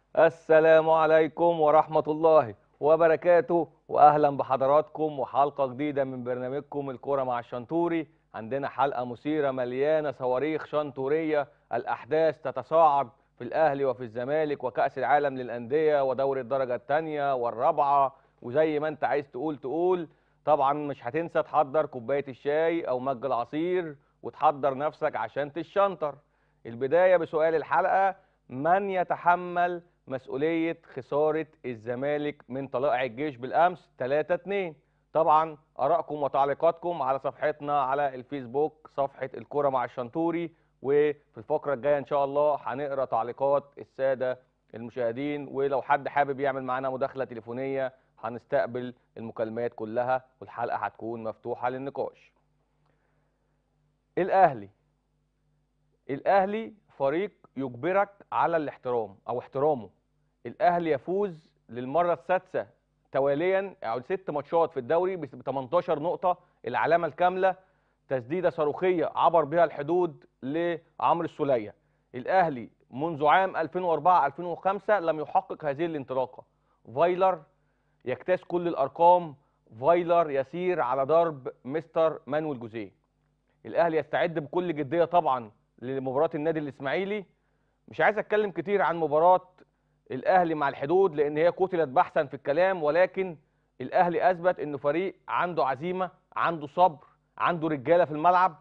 السلام عليكم ورحمة الله وبركاته وأهلا بحضراتكم وحلقة جديدة من برنامجكم الكرة مع الشنتوري عندنا حلقة مثيرة مليانة صواريخ شنتورية الأحداث تتصاعد في الأهلي وفي الزمالك وكأس العالم للأندية ودوري الدرجة الثانية والرابعة وزي ما أنت عايز تقول تقول طبعا مش هتنسى تحضر كوباية الشاي أو مج العصير وتحضر نفسك عشان تشنطر البداية بسؤال الحلقة من يتحمل مسؤولية خسارة الزمالك من طلائع الجيش بالأمس 3-2 طبعا آرائكم وتعليقاتكم على صفحتنا على الفيسبوك صفحة الكرة مع الشنتوري وفي الفقرة الجاية إن شاء الله هنقرأ تعليقات السادة المشاهدين ولو حد حابب يعمل معانا مداخلة تليفونية هنستقبل المكالمات كلها والحلقة هتكون مفتوحة للنقاش الأهلي الأهلي فريق يجبرك على الاحترام أو احترامه الاهلي يفوز للمره السادسه تواليا او ست ماتشات في الدوري ب 18 نقطه العلامه الكامله تسديده صاروخيه عبر بها الحدود لعمرو السوليه الاهلي منذ عام 2004 2005 لم يحقق هذه الانطلاقه فايلر يجتاز كل الارقام فايلر يسير على ضرب مستر مانويل جوزيه الاهلي يستعد بكل جديه طبعا لمباراه النادي الاسماعيلي مش عايز اتكلم كتير عن مباراه الاهلي مع الحدود لان هي قتلت بحثا في الكلام ولكن الاهلي اثبت انه فريق عنده عزيمه عنده صبر عنده رجاله في الملعب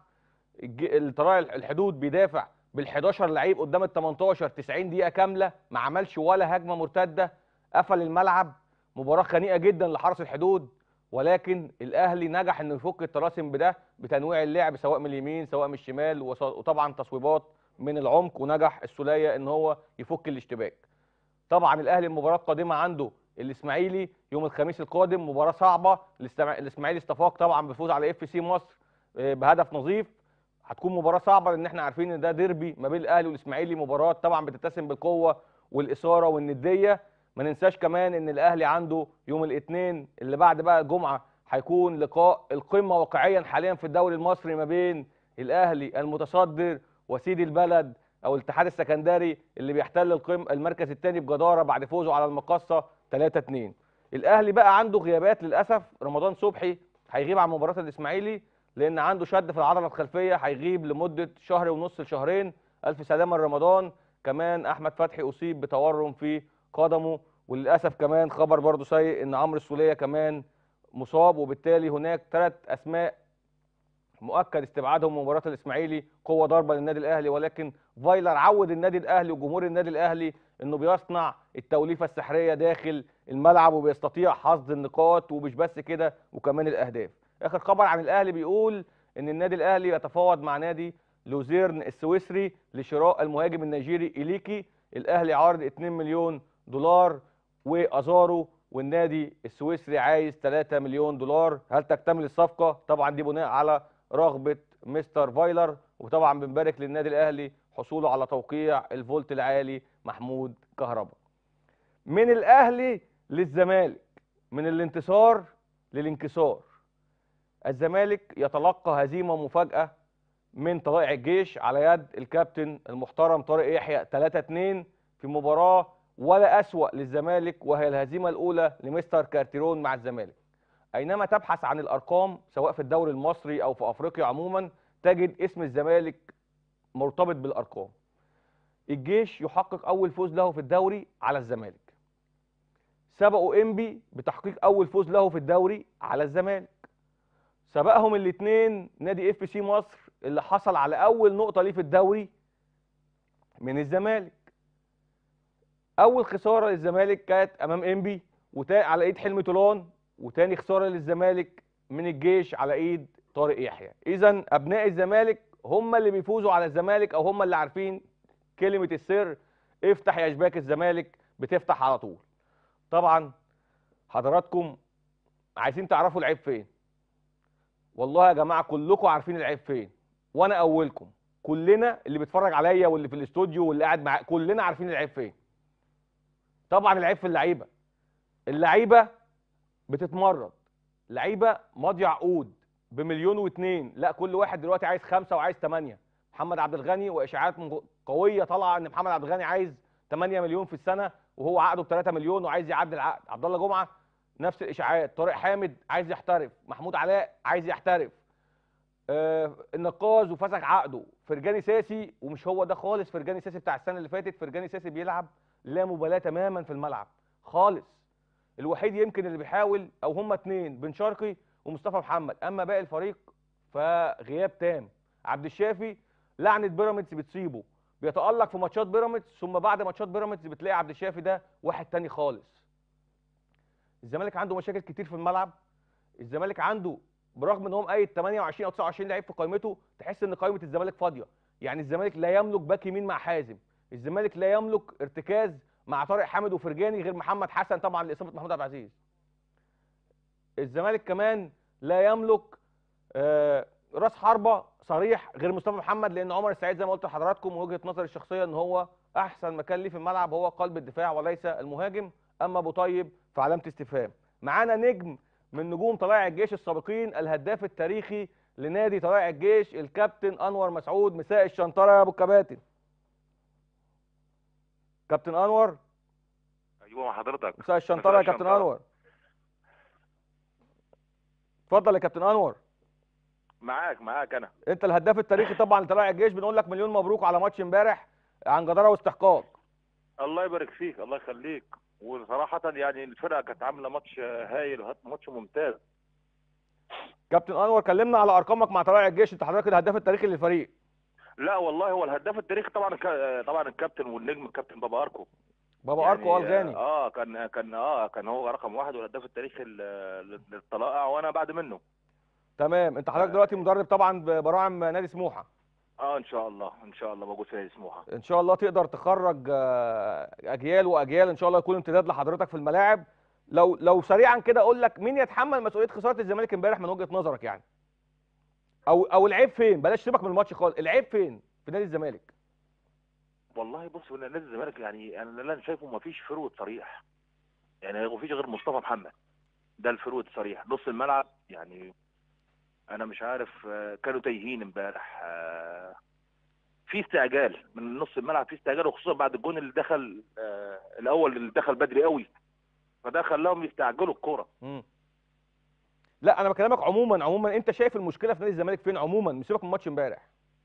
الطرائق الحدود بيدافع بال11 لعيب قدام ال 18 90 دقيقه كامله ما عملش ولا هجمه مرتده قفل الملعب مباراه خنيقه جدا لحرس الحدود ولكن الاهلي نجح انه يفك الطلاسم بده بتنويع اللعب سواء من اليمين سواء من الشمال وطبعا تصويبات من العمق ونجح السوليه ان هو يفك الاشتباك طبعا الاهلي المباراه القادمه عنده الاسماعيلي يوم الخميس القادم مباراه صعبه الاسماعيلي استفاق طبعا بفوز على اف سي مصر بهدف نظيف هتكون مباراه صعبه لان احنا عارفين ان ده ديربي ما بين الاهلي والاسماعيلي مباراه طبعا بتتسم بالقوه والاثاره والنديه ما ننساش كمان ان الاهلي عنده يوم الاثنين اللي بعد بقى الجمعه هيكون لقاء القمه واقعيا حاليا في الدوري المصري ما بين الاهلي المتصدر وسيد البلد او الاتحاد السكندري اللي بيحتل القم المركز الثاني بجداره بعد فوزه على المقصه 3 2 الاهلي بقى عنده غيابات للاسف رمضان صبحي هيغيب عن مباراه الاسماعيلي لان عنده شد في العضله الخلفيه هيغيب لمده شهر ونص لشهرين الف سلامه لرمضان كمان احمد فتحي اصيب بتورم في قدمه وللاسف كمان خبر برضه سيء ان عمرو السوليه كمان مصاب وبالتالي هناك ثلاث اسماء مؤكد استبعادهم من مباراه الاسماعيلي قوه ضربه للنادي الاهلي ولكن فايلر عود النادي الاهلي وجمهور النادي الاهلي انه بيصنع التوليفه السحريه داخل الملعب وبيستطيع حصد النقاط ومش بس كده وكمان الاهداف اخر خبر عن الاهلي بيقول ان النادي الاهلي يتفاوض مع نادي لوزيرن السويسري لشراء المهاجم النيجيري إليكي الاهلي عارض 2 مليون دولار وازارو والنادي السويسري عايز 3 مليون دولار هل تكتمل الصفقه طبعا دي بناء على رغبه مستر فايلر وطبعا بنبارك للنادي الاهلي حصوله على توقيع الفولت العالي محمود كهربا من الاهلي للزمالك من الانتصار للانكسار الزمالك يتلقى هزيمه مفاجاه من طلائع الجيش على يد الكابتن المحترم طارق يحيى 3 2 في مباراه ولا اسوا للزمالك وهي الهزيمه الاولى لمستر كارتيرون مع الزمالك اينما تبحث عن الارقام سواء في الدوري المصري او في افريقيا عموما تجد اسم الزمالك مرتبط بالارقام الجيش يحقق اول فوز له في الدوري على الزمالك سبقوا انبي بتحقيق اول فوز له في الدوري على الزمالك سبقهم الاثنين نادي اف سي مصر اللي حصل على اول نقطه ليه في الدوري من الزمالك اول خساره للزمالك كانت امام انبي على ايد حلمي طولان وتاني خساره للزمالك من الجيش على ايد طارق يحيى اذا ابناء الزمالك هم اللي بيفوزوا على الزمالك او هم اللي عارفين كلمه السر افتح يا شباك الزمالك بتفتح على طول طبعا حضراتكم عايزين تعرفوا العيب فين والله يا جماعه كلكم عارفين العيب فين وانا اولكم كلنا اللي بيتفرج عليا واللي في الاستوديو واللي قاعد معايا كلنا عارفين العيب فين طبعا العيب في اللعيبه اللعيبه بتتمرد لعيبه ماضيه عقود بمليون واتنين لا كل واحد دلوقتي عايز خمسه وعايز ثمانيه محمد عبد الغني واشاعات قويه طالعه ان محمد عبد الغني عايز 8 مليون في السنه وهو عقده ب 3 مليون وعايز يعدل العقد عبد الله جمعه نفس الاشاعات طارق حامد عايز يحترف محمود علاء عايز يحترف آه النقاز وفسخ عقده فرجاني ساسي ومش هو ده خالص فرجاني ساسي بتاع السنه اللي فاتت فرجاني ساسي بيلعب لا مبالاه تماما في الملعب خالص الوحيد يمكن اللي بيحاول او هما اتنين بن شرقي ومصطفى محمد اما باقي الفريق فغياب تام عبد الشافي لعنه بيراميدز بتصيبه بيتالق في ماتشات بيراميدز ثم بعد ماتشات بيراميدز بتلاقي عبد الشافي ده واحد تاني خالص الزمالك عنده مشاكل كتير في الملعب الزمالك عنده برغم ان هو مقيد 28 او 29 لعيب في قائمته تحس ان قائمه الزمالك فاضيه يعني الزمالك لا يملك باك يمين مع حازم الزمالك لا يملك ارتكاز مع طارق حامد وفرجاني غير محمد حسن طبعا لاصابه محمود عبد العزيز الزمالك كمان لا يملك آه راس حربه صريح غير مصطفى محمد لان عمر السعيد زي ما قلت لحضراتكم وجهه نظري الشخصيه ان هو احسن مكان ليه في الملعب هو قلب الدفاع وليس المهاجم اما ابو طيب فعلامه استفهام معانا نجم من نجوم طلائع الجيش السابقين الهداف التاريخي لنادي طلائع الجيش الكابتن انور مسعود مساء الشنطره يا ابو الكباتن كابتن انور ايوه مع حضرتك مساء الشنطره يا كابتن الشنطرة. انور اتفضل يا كابتن انور معاك معاك انا انت الهداف التاريخي طبعا لطلائع الجيش بنقول لك مليون مبروك على ماتش امبارح عن جداره واستحقاق الله يبارك فيك الله يخليك وصراحة يعني الفرقة كانت عاملة ماتش هايل وهات- ماتش ممتاز كابتن انور كلمنا على ارقامك مع طلائع الجيش انت حضرتك الهداف التاريخي للفريق لا والله هو الهداف التاريخي طبعا الك- طبعا الكابتن والنجم الكابتن بابا اركو بابا يعني اركو الغاني اه كان كان اه كان هو رقم واحد والهداف التاريخي لل- للطلائع وانا بعد منه تمام انت حضرتك دلوقتي مدرب طبعا ببراعم نادي سموحه اه ان شاء الله ان شاء الله موجود في نادي سموحه ان شاء الله تقدر تخرج آه، اجيال واجيال ان شاء الله يكون امتداد لحضرتك في الملاعب لو لو سريعا كده اقول لك مين يتحمل مسؤوليه خساره الزمالك امبارح من وجهه نظرك يعني او او العيب فين بلاش سيبك من الماتش خالص العيب فين في نادي الزمالك والله بص من نادي الزمالك يعني انا اللي انا شايفه ما فيش فروت صريح يعني ما فيش غير مصطفى محمد ده الفروت صريح نص الملعب يعني انا مش عارف آه، كانوا تايهين امبارح آه، في استعجال من نص الملعب في استعجال وخصوصا بعد الجون اللي دخل آه، الاول اللي دخل بدري قوي فده خلاهم يستعجلوا الكوره مم. لا انا بكلمك عموما عموما انت شايف المشكله في نادي الزمالك فين عموما مش سيبك من ماتش امبارح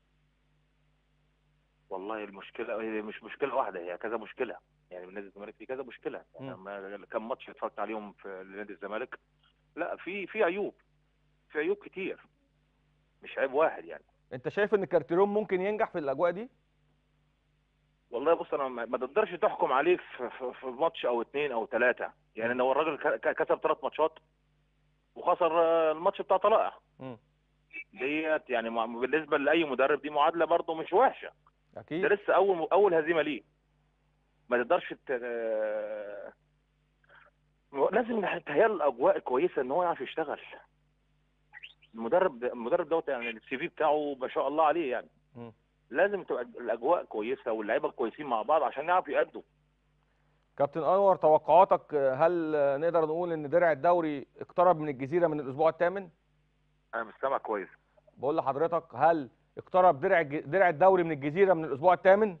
والله المشكله هي مش مشكله واحده هي كذا مشكله يعني من نادي الزمالك في كذا مشكله مم. يعني لما كم ماتش اتفرجت عليهم في نادي الزمالك لا في في عيوب في عيوب كتير مش عيب واحد يعني انت شايف ان كارتيرون ممكن ينجح في الاجواء دي والله بص انا ما ما تقدرش تحكم عليه في, في, في ماتش او اتنين او ثلاثه يعني ان هو الراجل ك- ك- كسب ثلاث ماتشات وخسر آه، الماتش بتاع طلائع مم. ديت يعني مع- بالنسبه لاي مدرب دي معادله برضه مش وحشه ده اكيد لسه اول اول هزيمه ليه ما تقدرش ت... آه، لازم تهيأ الاجواء كويسه ان هو يعرف يشتغل المدرب ده المدرب دوت يعني السي في بتاعه ما شاء الله عليه يعني مم. لازم تبقى الاجواء كويسه واللعيبه كويسين مع بعض عشان يعرفوا يأدوا كابتن انور توقعاتك هل نقدر نقول ان درع الدوري اقترب من الجزيره من الاسبوع الثامن انا مش سامع كويس بقول لحضرتك هل اقترب درع الج- درع الدوري من الجزيره من الاسبوع الثامن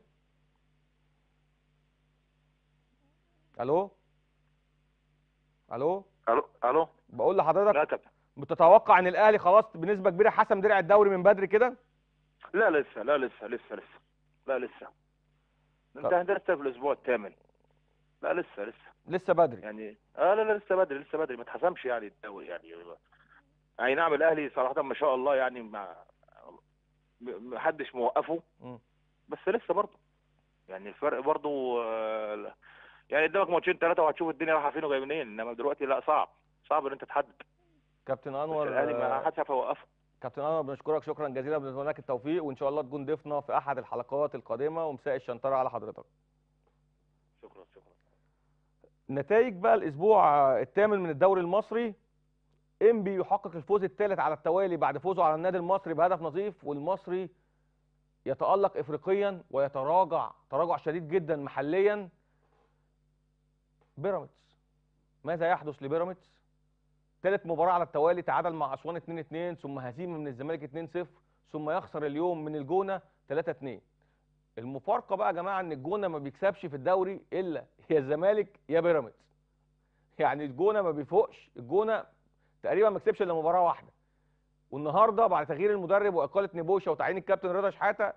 الو الو الو الو بقول لحضرتك لا يا كابتن بتتوقع ان الاهلي خلاص بنسبه كبيره حسم درع الدوري من بدري كده لا لسه لا لسه لسه لسه لا لسه انت هندسه في الاسبوع الثامن لا لسه لسه لسه بدري يعني اه لا لا لسه بدري لسه بدري ما اتحسمش يعني الدوري يعني اي نعم الاهلي صراحه ما شاء الله يعني ما ما حدش موقفه مم. بس لسه برضه يعني الفرق برضه آه، يعني قدامك ماتشين ثلاثه وهتشوف الدنيا رايحه فين وجايه منين انما دلوقتي لا صعب صعب ان انت تحدد كابتن بس انور الاهلي ما آه، حدش عارف يوقفه كابتن انور بنشكرك شكرا جزيلا بنتمنى لك التوفيق وان شاء الله تكون ضيفنا في احد الحلقات القادمه ومساء الشنطره على حضرتك شكرا شكرا نتائج بقى الاسبوع الثامن من الدوري المصري انبي يحقق الفوز الثالث على التوالي بعد فوزه على النادي المصري بهدف نظيف والمصري يتالق افريقيا ويتراجع تراجع شديد جدا محليا بيراميدز ماذا يحدث لبيراميدز ثالث مباراه على التوالي تعادل مع اسوان 2-2 ثم هزيمه من الزمالك 2-0 ثم يخسر اليوم من الجونه 3-2 المفارقه بقى يا جماعه ان الجونه ما بيكسبش في الدوري الا يا الزمالك يا بيراميدز يعني الجونه ما بيفوقش الجونه تقريبا ما كسبش الا مباراه واحده والنهارده بعد تغيير المدرب واقاله نيبوشا وتعيين الكابتن رضا شحاته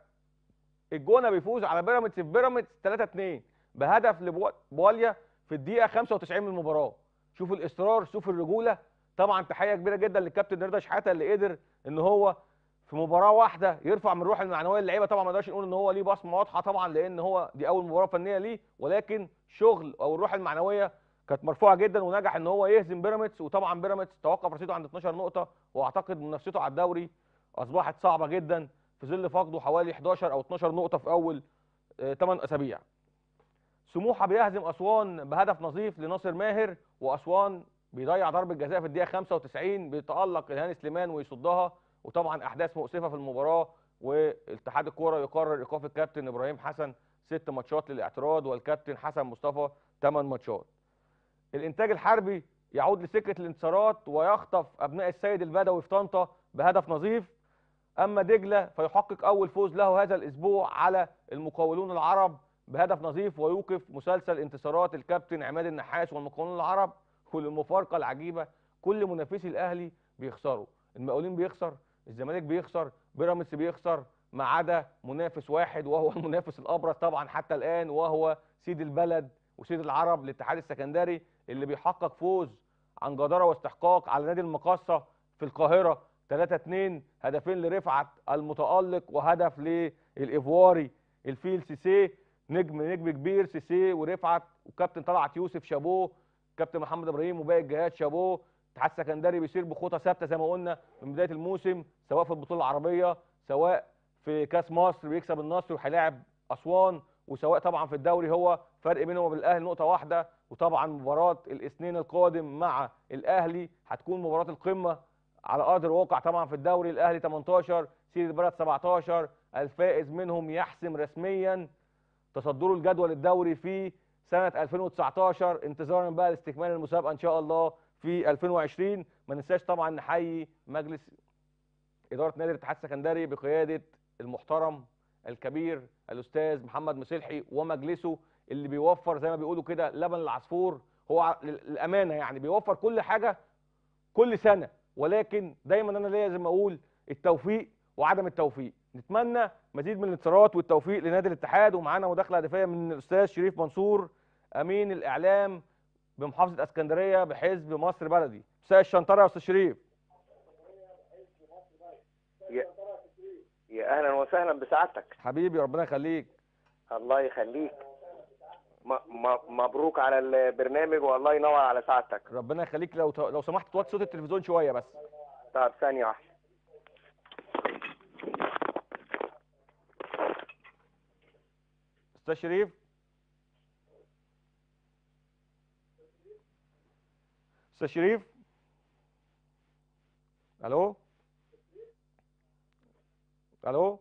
الجونه بيفوز على بيراميدز في بيراميدز 3 2 بهدف لبواليا في الدقيقه 95 من المباراه شوف الاصرار شوف الرجوله طبعا تحيه كبيره جدا للكابتن رضا شحاته اللي قدر ان هو في مباراه واحده يرفع من الروح المعنويه للعيبه طبعا ما نقدرش نقول ان هو ليه بصمه واضحه طبعا لان هو دي اول مباراه فنيه ليه ولكن شغل او الروح المعنويه كانت مرفوعه جدا ونجح ان هو يهزم بيراميدز وطبعا بيراميدز توقف رصيده عند 12 نقطه واعتقد منافسته على الدوري اصبحت صعبه جدا في ظل فقده حوالي 11 او 12 نقطه في اول 8 اسابيع سموحه بيهزم اسوان بهدف نظيف لناصر ماهر واسوان بيضيع ضربه جزاء في الدقيقه 95 بيتالق الهاني سليمان ويصدها وطبعا احداث مؤسفه في المباراه والاتحاد الكوره يقرر ايقاف الكابتن ابراهيم حسن ست ماتشات للاعتراض والكابتن حسن مصطفى ثمان ماتشات الانتاج الحربي يعود لسكه الانتصارات ويخطف ابناء السيد البدوي في طنطا بهدف نظيف اما دجله فيحقق اول فوز له هذا الاسبوع على المقاولون العرب بهدف نظيف ويوقف مسلسل انتصارات الكابتن عماد النحاس والمقاولون العرب وللمفارقه العجيبه كل منافسي الاهلي بيخسروا المقاولين بيخسر الزمالك بيخسر بيراميدز بيخسر ما عدا منافس واحد وهو المنافس الابرز طبعا حتى الان وهو سيد البلد وسيد العرب الاتحاد السكندري اللي بيحقق فوز عن جداره واستحقاق على نادي المقاصه في القاهره 3 2 هدفين لرفعت المتالق وهدف للايفواري الفيل سيسي نجم نجم كبير سيسي ورفعت وكابتن طلعت يوسف شابوه كابتن محمد ابراهيم وباقي الجهات شابوه الاتحاد السكندري بيسير بخطى ثابته زي ما قلنا من بدايه الموسم سواء في البطوله العربيه سواء في كاس مصر بيكسب النصر وهيلاعب اسوان وسواء طبعا في الدوري هو فرق بينه وبين الاهلي نقطه واحده وطبعا مباراه الاثنين القادم مع الاهلي هتكون مباراه القمه على ارض الواقع طبعا في الدوري الاهلي 18 سيد البلد 17 الفائز منهم يحسم رسميا تصدره الجدول الدوري في سنه 2019 انتظارا بقى لاستكمال المسابقه ان شاء الله في 2020 ما ننساش طبعا نحيي مجلس اداره نادي الاتحاد السكندري بقياده المحترم الكبير الاستاذ محمد مسلحي ومجلسه اللي بيوفر زي ما بيقولوا كده لبن العصفور هو الامانه يعني بيوفر كل حاجه كل سنه ولكن دايما انا لازم اقول التوفيق وعدم التوفيق نتمنى مزيد من الانتصارات والتوفيق لنادي الاتحاد ومعانا مداخله هدفيه من الاستاذ شريف منصور امين الاعلام بمحافظه اسكندريه بحزب مصر بلدي استاذ الشنطره يا استاذ شريف يا, يا اهلا وسهلا بسعادتك حبيبي ربنا يخليك الله يخليك م م مبروك على البرنامج والله ينور على سعادتك ربنا يخليك لو ت... لو سمحت توطي صوت التلفزيون شويه بس طب ثانيه واحده استاذ شريف استاذ شريف الو الو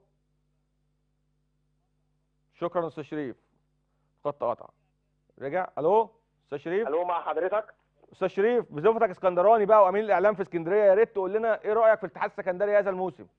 شكرا استاذ شريف خط قطع رجع الو استاذ شريف الو مع حضرتك استاذ شريف بصفتك اسكندراني بقى وامين الاعلام في اسكندريه يا ريت تقول لنا ايه رايك في الاتحاد السكندري هذا الموسم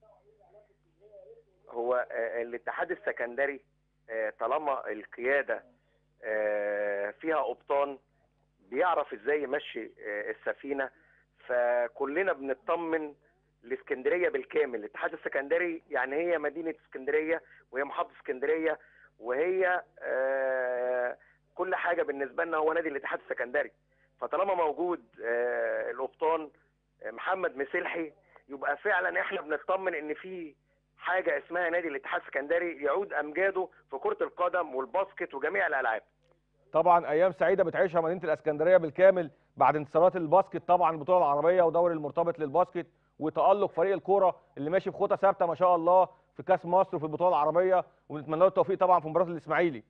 هو الاتحاد السكندري طالما القياده فيها قبطان بيعرف ازاي يمشي السفينه فكلنا بنطمن الاسكندريه بالكامل الاتحاد السكندري يعني هي مدينه اسكندريه وهي محافظه اسكندريه وهي كل حاجه بالنسبه لنا هو نادي الاتحاد السكندري فطالما موجود القبطان محمد مسلحي يبقى فعلا احنا بنطمن ان في حاجه اسمها نادي الاتحاد السكندري يعود امجاده في كره القدم والباسكت وجميع الالعاب طبعا ايام سعيده بتعيشها مدينه الاسكندريه بالكامل بعد انتصارات الباسكت طبعا البطوله العربيه ودوري المرتبط للباسكت وتالق فريق الكوره اللي ماشي في خطى ثابته ما شاء الله في كاس مصر وفي البطوله العربيه ونتمنى له التوفيق طبعا في مباراه الاسماعيلي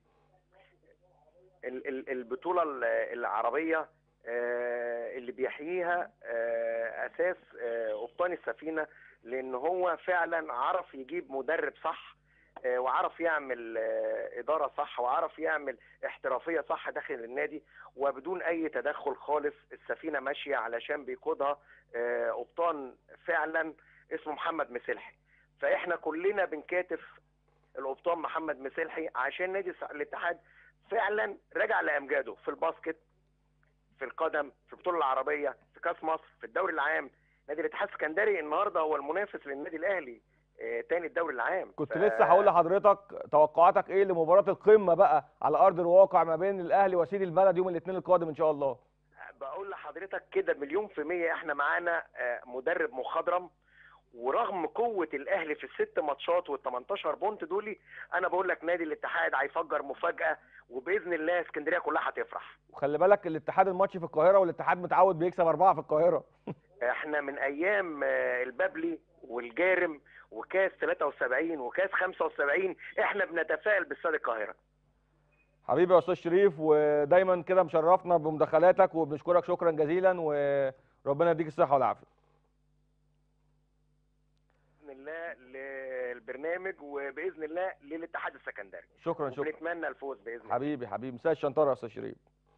البطوله العربيه اللي بيحييها اساس قبطان السفينه لان هو فعلا عرف يجيب مدرب صح وعرف يعمل اداره صح وعرف يعمل احترافيه صح داخل النادي وبدون اي تدخل خالص السفينه ماشيه علشان بيقودها قبطان فعلا اسمه محمد مسلحي فاحنا كلنا بنكاتف القبطان محمد مسلحي عشان نادي الس- الاتحاد فعلا رجع لامجاده في الباسكت في القدم في البطوله العربيه في كاس مصر في الدوري العام نادي الاتحاد السكندري النهارده هو المنافس للنادي الاهلي آه، تاني الدوري العام كنت ف- لسه هقول لحضرتك توقعاتك ايه لمباراه القمه بقى على ارض الواقع ما بين الاهلي وسيد البلد يوم الاثنين القادم ان شاء الله بقول لحضرتك كده مليون في مية احنا معانا آه، مدرب مخضرم ورغم قوة الأهلي في الست ماتشات وال 18 بونت دولي أنا بقول لك نادي الاتحاد هيفجر مفاجأة وبإذن الله اسكندرية كلها هتفرح. وخلي بالك الاتحاد الماتش في القاهره والاتحاد متعود بيكسب اربعه في القاهره احنا من أيام آه، البابلي والجارم وكاس 73 وكاس 75 احنا بنتفائل باستاد القاهرة. حبيبي يا استاذ شريف ودايما كده مشرفنا بمداخلاتك وبنشكرك شكرا جزيلا وربنا يديك الصحه والعافيه بإذن الله للبرنامج وبإذن الله للاتحاد السكندري. شكرا شكرا ونتمنى الفوز بإذن الله. حبيبي حبيبي مساء الشنطره يا استاذ شريف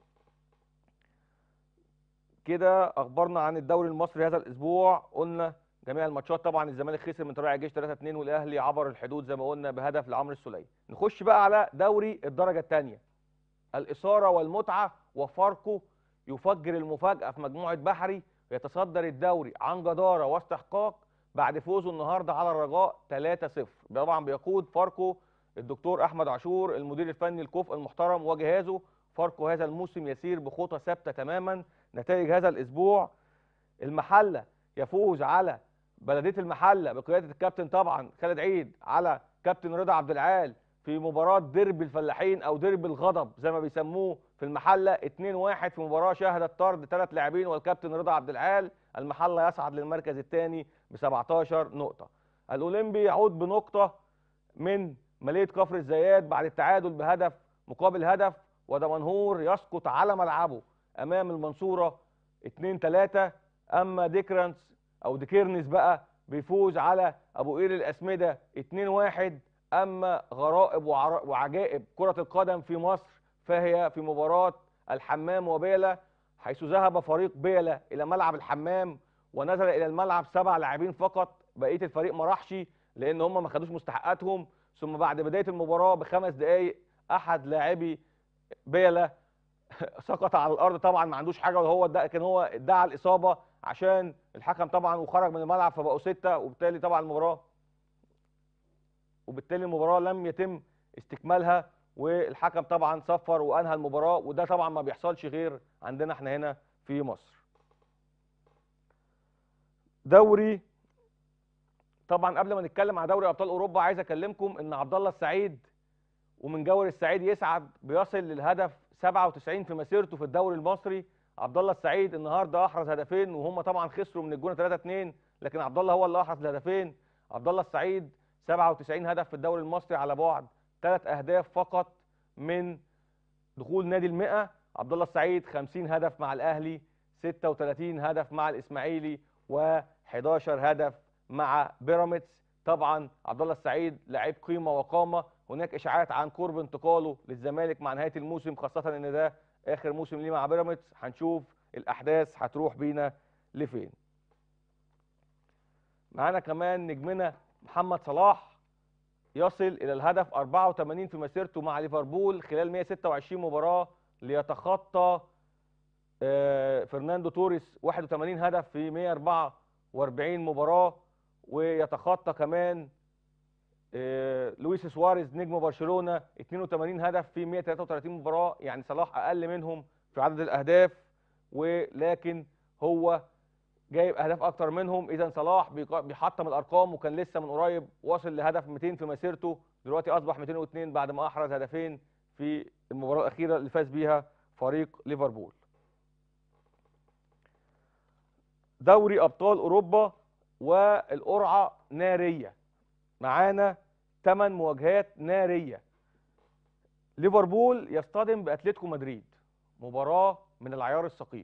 كده اخبارنا عن الدوري المصري هذا الاسبوع قلنا جميع الماتشات طبعا الزمالك خسر من طلائع الجيش 3 2 والاهلي عبر الحدود زي ما قلنا بهدف لعمرو السوليه نخش بقى على دوري الدرجه الثانيه الاثاره والمتعه وفاركو يفجر المفاجاه في مجموعه بحري يتصدر الدوري عن جداره واستحقاق بعد فوزه النهارده على الرجاء 3-0 طبعا بيقود فاركو الدكتور احمد عاشور المدير الفني الكفء المحترم وجهازه فاركو هذا الموسم يسير بخطى ثابته تماما نتائج هذا الاسبوع المحله يفوز على بلديه المحله بقياده الكابتن طبعا خالد عيد على كابتن رضا عبد العال في مباراه ديربي الفلاحين او ديربي الغضب زي ما بيسموه في المحله 2-1 في مباراه شهدت طرد ثلاث لاعبين والكابتن رضا عبد العال المحله يصعد للمركز الثاني ب 17 نقطه الاولمبي يعود بنقطه من ماليه كفر الزيات بعد التعادل بهدف مقابل هدف ودمنهور يسقط على ملعبه امام المنصوره 2 3 اما ديكرانس او ديكيرنس بقى بيفوز على ابو قير الاسمده 2 1 اما غرائب وعر- وعجائب كره القدم في مصر فهي في مباراه الحمام وبيلا حيث ذهب فريق بيلا الى ملعب الحمام ونزل الى الملعب سبع لاعبين فقط بقيه الفريق ما راحش لان هم ما خدوش مستحقاتهم ثم بعد بدايه المباراه بخمس دقائق احد لاعبي بيلا سقط على الارض طبعا ما عندوش حاجه وهو ده كان هو ادعى الاصابه عشان الحكم طبعا وخرج من الملعب فبقوا سته وبالتالي طبعا المباراه وبالتالي المباراه لم يتم استكمالها والحكم طبعا صفر وانهى المباراه وده طبعا ما بيحصلش غير عندنا احنا هنا في مصر. دوري طبعا قبل ما نتكلم على دوري ابطال اوروبا عايز اكلمكم ان عبد الله السعيد ومن جور السعيد يسعد بيصل للهدف 97 في مسيرته في الدوري المصري عبد الله السعيد النهارده احرز هدفين وهم طبعا خسروا من الجونه 3 2 لكن عبد الله هو اللي احرز الهدفين عبد الله السعيد 97 هدف في الدوري المصري على بعد ثلاث اهداف فقط من دخول نادي المئة عبد الله السعيد 50 هدف مع الاهلي 36 هدف مع الاسماعيلي و11 هدف مع بيراميدز طبعا عبد الله السعيد لعيب قيمه وقامه هناك اشاعات عن قرب انتقاله للزمالك مع نهايه الموسم خاصه ان ده اخر موسم ليه مع بيراميدز هنشوف الاحداث هتروح بينا لفين معانا كمان نجمنا محمد صلاح يصل الى الهدف 84 في مسيرته مع ليفربول خلال 126 مباراه ليتخطى آه، فرناندو توريس 81 هدف في 144 مباراه ويتخطى كمان آه، لويس سواريز نجم برشلونه 82 هدف في 133 مباراه يعني صلاح اقل منهم في عدد الاهداف ولكن هو جايب اهداف اكتر منهم اذا صلاح بيق- بيحطم الارقام وكان لسه من قريب واصل لهدف 200 في مسيرته دلوقتي اصبح 202 بعد ما احرز هدفين في المباراه الاخيره اللي فاز بيها فريق ليفربول دوري ابطال اوروبا والقرعه ناريه معانا 8 مواجهات ناريه ليفربول يصطدم باتلتيكو مدريد مباراه من العيار الثقيل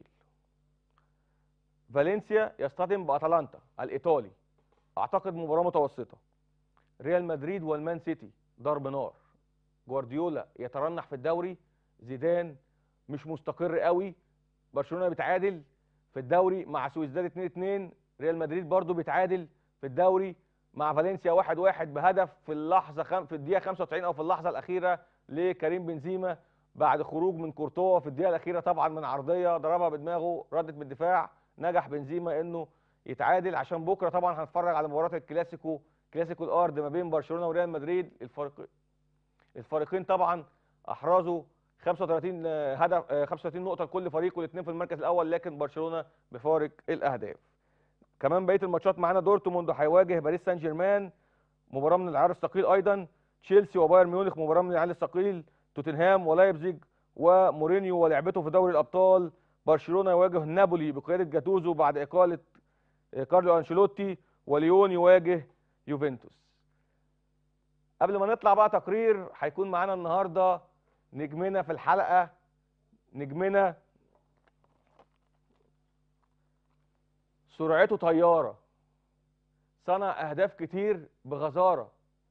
فالنسيا يصطدم باتلانتا الايطالي اعتقد مباراه متوسطه ريال مدريد والمان سيتي ضرب نار جوارديولا يترنح في الدوري زيدان مش مستقر قوي برشلونه بيتعادل في الدوري مع سويسداد 2 2 ريال مدريد برضو بيتعادل في الدوري مع فالنسيا 1-1 واحد واحد بهدف في اللحظه خم... في الدقيقه 95 او في اللحظه الاخيره لكريم بنزيما بعد خروج من كورتوا في الدقيقه الاخيره طبعا من عرضيه ضربها بدماغه ردت بالدفاع نجح بنزيما انه يتعادل عشان بكره طبعا هنتفرج على مباراه الكلاسيكو كلاسيكو الارض ما بين برشلونه وريال مدريد الفريق الفريقين طبعا احرزوا 35 هدف 35 نقطه لكل فريق والاثنين في المركز الاول لكن برشلونه بفارق الاهداف كمان بقيه الماتشات معانا دورتموند هيواجه باريس سان جيرمان مباراه من العيار الثقيل ايضا تشيلسي وبايرن ميونخ مباراه من العيار الثقيل توتنهام ولايبزيج ومورينيو ولعبته في دوري الابطال برشلونه يواجه نابولي بقياده جاتوزو بعد اقاله كارلو انشيلوتي وليون يواجه يوفنتوس قبل ما نطلع بقى تقرير هيكون معانا النهارده نجمنا في الحلقه نجمنا سرعته طياره صنع اهداف كتير بغزاره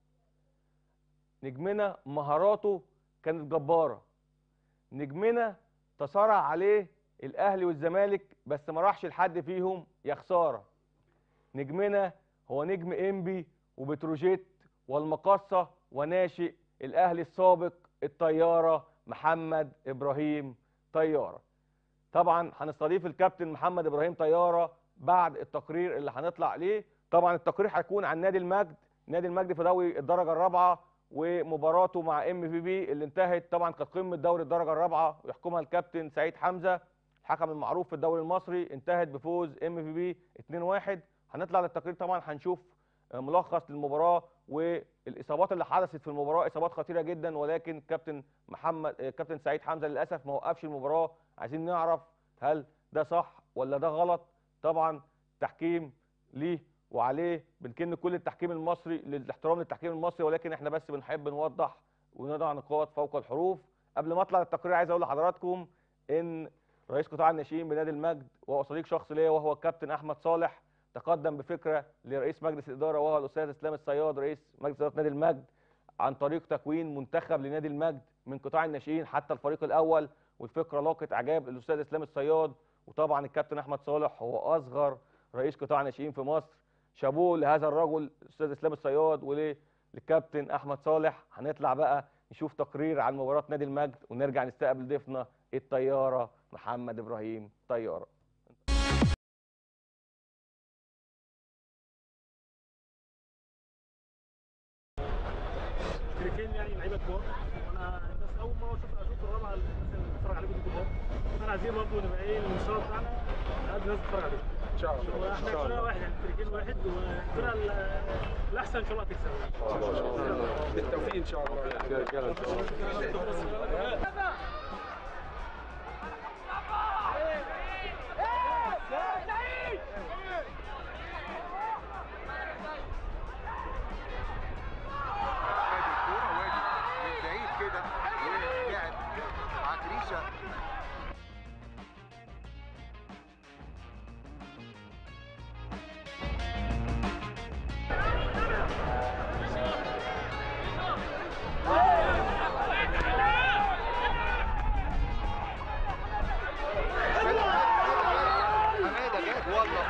نجمنا مهاراته كانت جباره نجمنا تصارع عليه الاهلي والزمالك بس ما راحش لحد فيهم يا خساره نجمنا هو نجم انبي وبتروجيت والمقصه وناشئ الاهلي السابق الطياره محمد ابراهيم طياره طبعا هنستضيف الكابتن محمد ابراهيم طياره بعد التقرير اللي هنطلع عليه طبعا التقرير هيكون عن نادي المجد نادي المجد في دوري الدرجه الرابعه ومباراته مع ام في بي اللي انتهت طبعا كانت قمه دوري الدرجه الرابعه ويحكمها الكابتن سعيد حمزه الحكم المعروف في الدوري المصري انتهت بفوز ام في بي 2-1 هنطلع للتقرير طبعا هنشوف ملخص للمباراه والاصابات اللي حدثت في المباراه اصابات خطيره جدا ولكن كابتن محمد كابتن سعيد حمزه للاسف ما وقفش المباراه عايزين نعرف هل ده صح ولا ده غلط طبعا تحكيم ليه وعليه بنكن كل التحكيم المصري للاحترام للتحكيم المصري ولكن احنا بس بنحب نوضح ونضع نقاط فوق الحروف قبل ما اطلع للتقرير عايز اقول لحضراتكم ان رئيس قطاع الناشئين بنادي المجد وهو صديق شخص ليا وهو الكابتن احمد صالح تقدم بفكره لرئيس مجلس الاداره وهو الاستاذ اسلام الصياد رئيس مجلس اداره نادي المجد عن طريق تكوين منتخب لنادي المجد من قطاع الناشئين حتى الفريق الاول والفكره لاقت اعجاب الاستاذ اسلام الصياد وطبعا الكابتن احمد صالح هو اصغر رئيس قطاع ناشئين في مصر شابوه لهذا الرجل الاستاذ اسلام الصياد وللكابتن احمد صالح هنطلع بقى نشوف تقرير عن مباراه نادي المجد ونرجع نستقبل ضيفنا الطياره محمد ابراهيم طياره فريقين يعني لعيبه كبار وانا بس اول مره اشوف اشوف الرابعه الناس اللي بتتفرج عليكم دي كبار احنا عايزين برضه نبقى ايه المستوى بتاعنا قد الناس بتتفرج عليكم ان شاء الله واحنا فرقه واحد يعني فريقين واحد والفرقه ال- الاحسن ان شاء الله هتكسب بالتوفيق ان شاء الله يعني وادي الكوره وادي من بعيد كده ولعب عكريشه حماده جت والله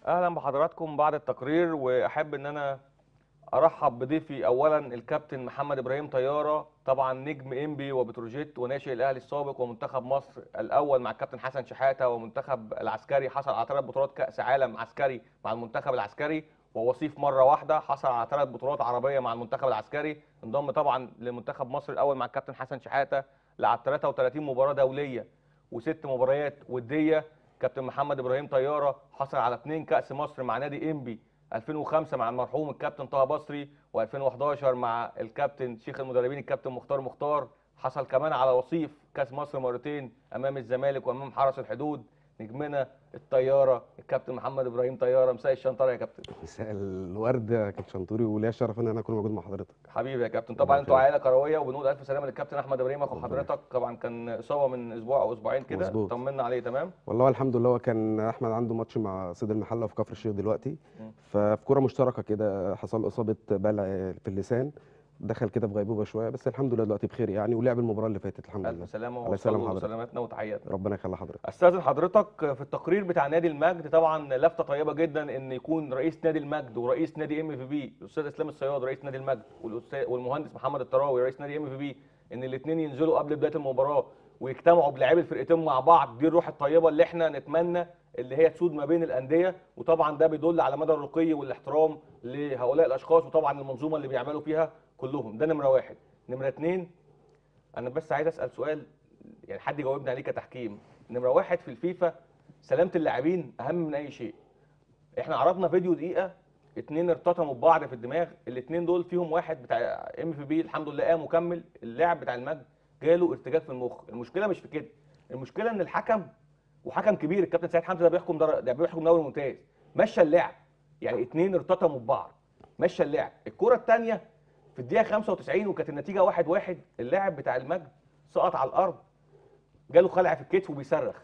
اهلا بحضراتكم بعد التقرير واحب ان انا ارحب بضيفي اولا الكابتن محمد ابراهيم طياره طبعا نجم انبي وبتروجيت وناشئ الاهلي السابق ومنتخب مصر الاول مع الكابتن حسن شحاته ومنتخب العسكري حصل على ثلاث بطولات كاس عالم عسكري مع المنتخب العسكري ووصيف مره واحده حصل على ثلاث بطولات عربيه مع المنتخب العسكري انضم طبعا لمنتخب مصر الاول مع الكابتن حسن شحاته لعب 33 مباراه دوليه وست مباريات وديه كابتن محمد ابراهيم طياره حصل على اثنين كاس مصر مع نادي انبي 2005 مع المرحوم الكابتن طه بصري و2011 مع الكابتن شيخ المدربين الكابتن مختار مختار حصل كمان على وصيف كاس مصر مرتين امام الزمالك وامام حرس الحدود نجمنا الطياره الكابتن محمد ابراهيم طياره مساء الشنطره يا كابتن مساء الورد يا كابتن شنطوري وليا الشرف ان انا اكون موجود مع حضرتك حبيبي يا كابتن الله طبعا انتوا يخليك. عائله كرويه وبنقول الف سلامه للكابتن احمد ابراهيم اخو ربنا حضرتك طبعا كان اصابه من اسبوع او اسبوعين كده مظبوط. طمنا عليه تمام والله الحمد لله هو كان احمد عنده ماتش مع صيد المحله في كفر الشيخ دلوقتي مم. ففي كره مشتركه كده حصل اصابه بلع في اللسان دخل كده في غيبوبه شويه بس الحمد لله دلوقتي بخير يعني ولعب المباراه اللي فاتت الحمد لله الف سلامه الله يسلم وصلوا حضرتك. سلامتنا وتحياتنا ربنا يخلي حضرتك استاذن حضرتك في التقرير بتاع نادي المجد طبعا لفته طيبه جدا ان يكون رئيس نادي المجد ورئيس نادي ام في بي الاستاذ اسلام الصياد رئيس نادي المجد والاستاذ والمهندس محمد الطراوي رئيس نادي ام في بي ان الاثنين ينزلوا قبل بدايه المباراه ويجتمعوا بلاعبي الفرقتين مع بعض دي الروح الطيبه اللي احنا نتمنى اللي هي تسود ما بين الانديه وطبعا ده بيدل على مدى الرقي والاحترام لهؤلاء الاشخاص وطبعا المنظومه اللي بيعملوا فيها كلهم ده نمره واحد نمره اتنين انا بس عايز اسال سؤال يعني حد يجاوبني عليه كتحكيم نمره واحد في الفيفا سلامه اللاعبين اهم من اي شيء احنا عرضنا فيديو دقيقه اتنين ارتطموا ببعض في الدماغ الاتنين دول فيهم واحد بتاع ام في بي الحمد لله قام وكمل اللاعب بتاع المجد جاله ارتجاج في المخ المشكله مش في كده المشكله ان الحكم وحكم كبير الكابتن سيد حمزه ده بيحكم در... ده بيحكم دوري ممتاز مشى اللعب يعني اتنين ارتطموا ببعض مشى اللعب الكره الثانيه في الدقيقه 95 وكانت النتيجه 1-1 واحد واحد اللاعب بتاع المجد سقط على الارض جاله خلع في الكتف وبيصرخ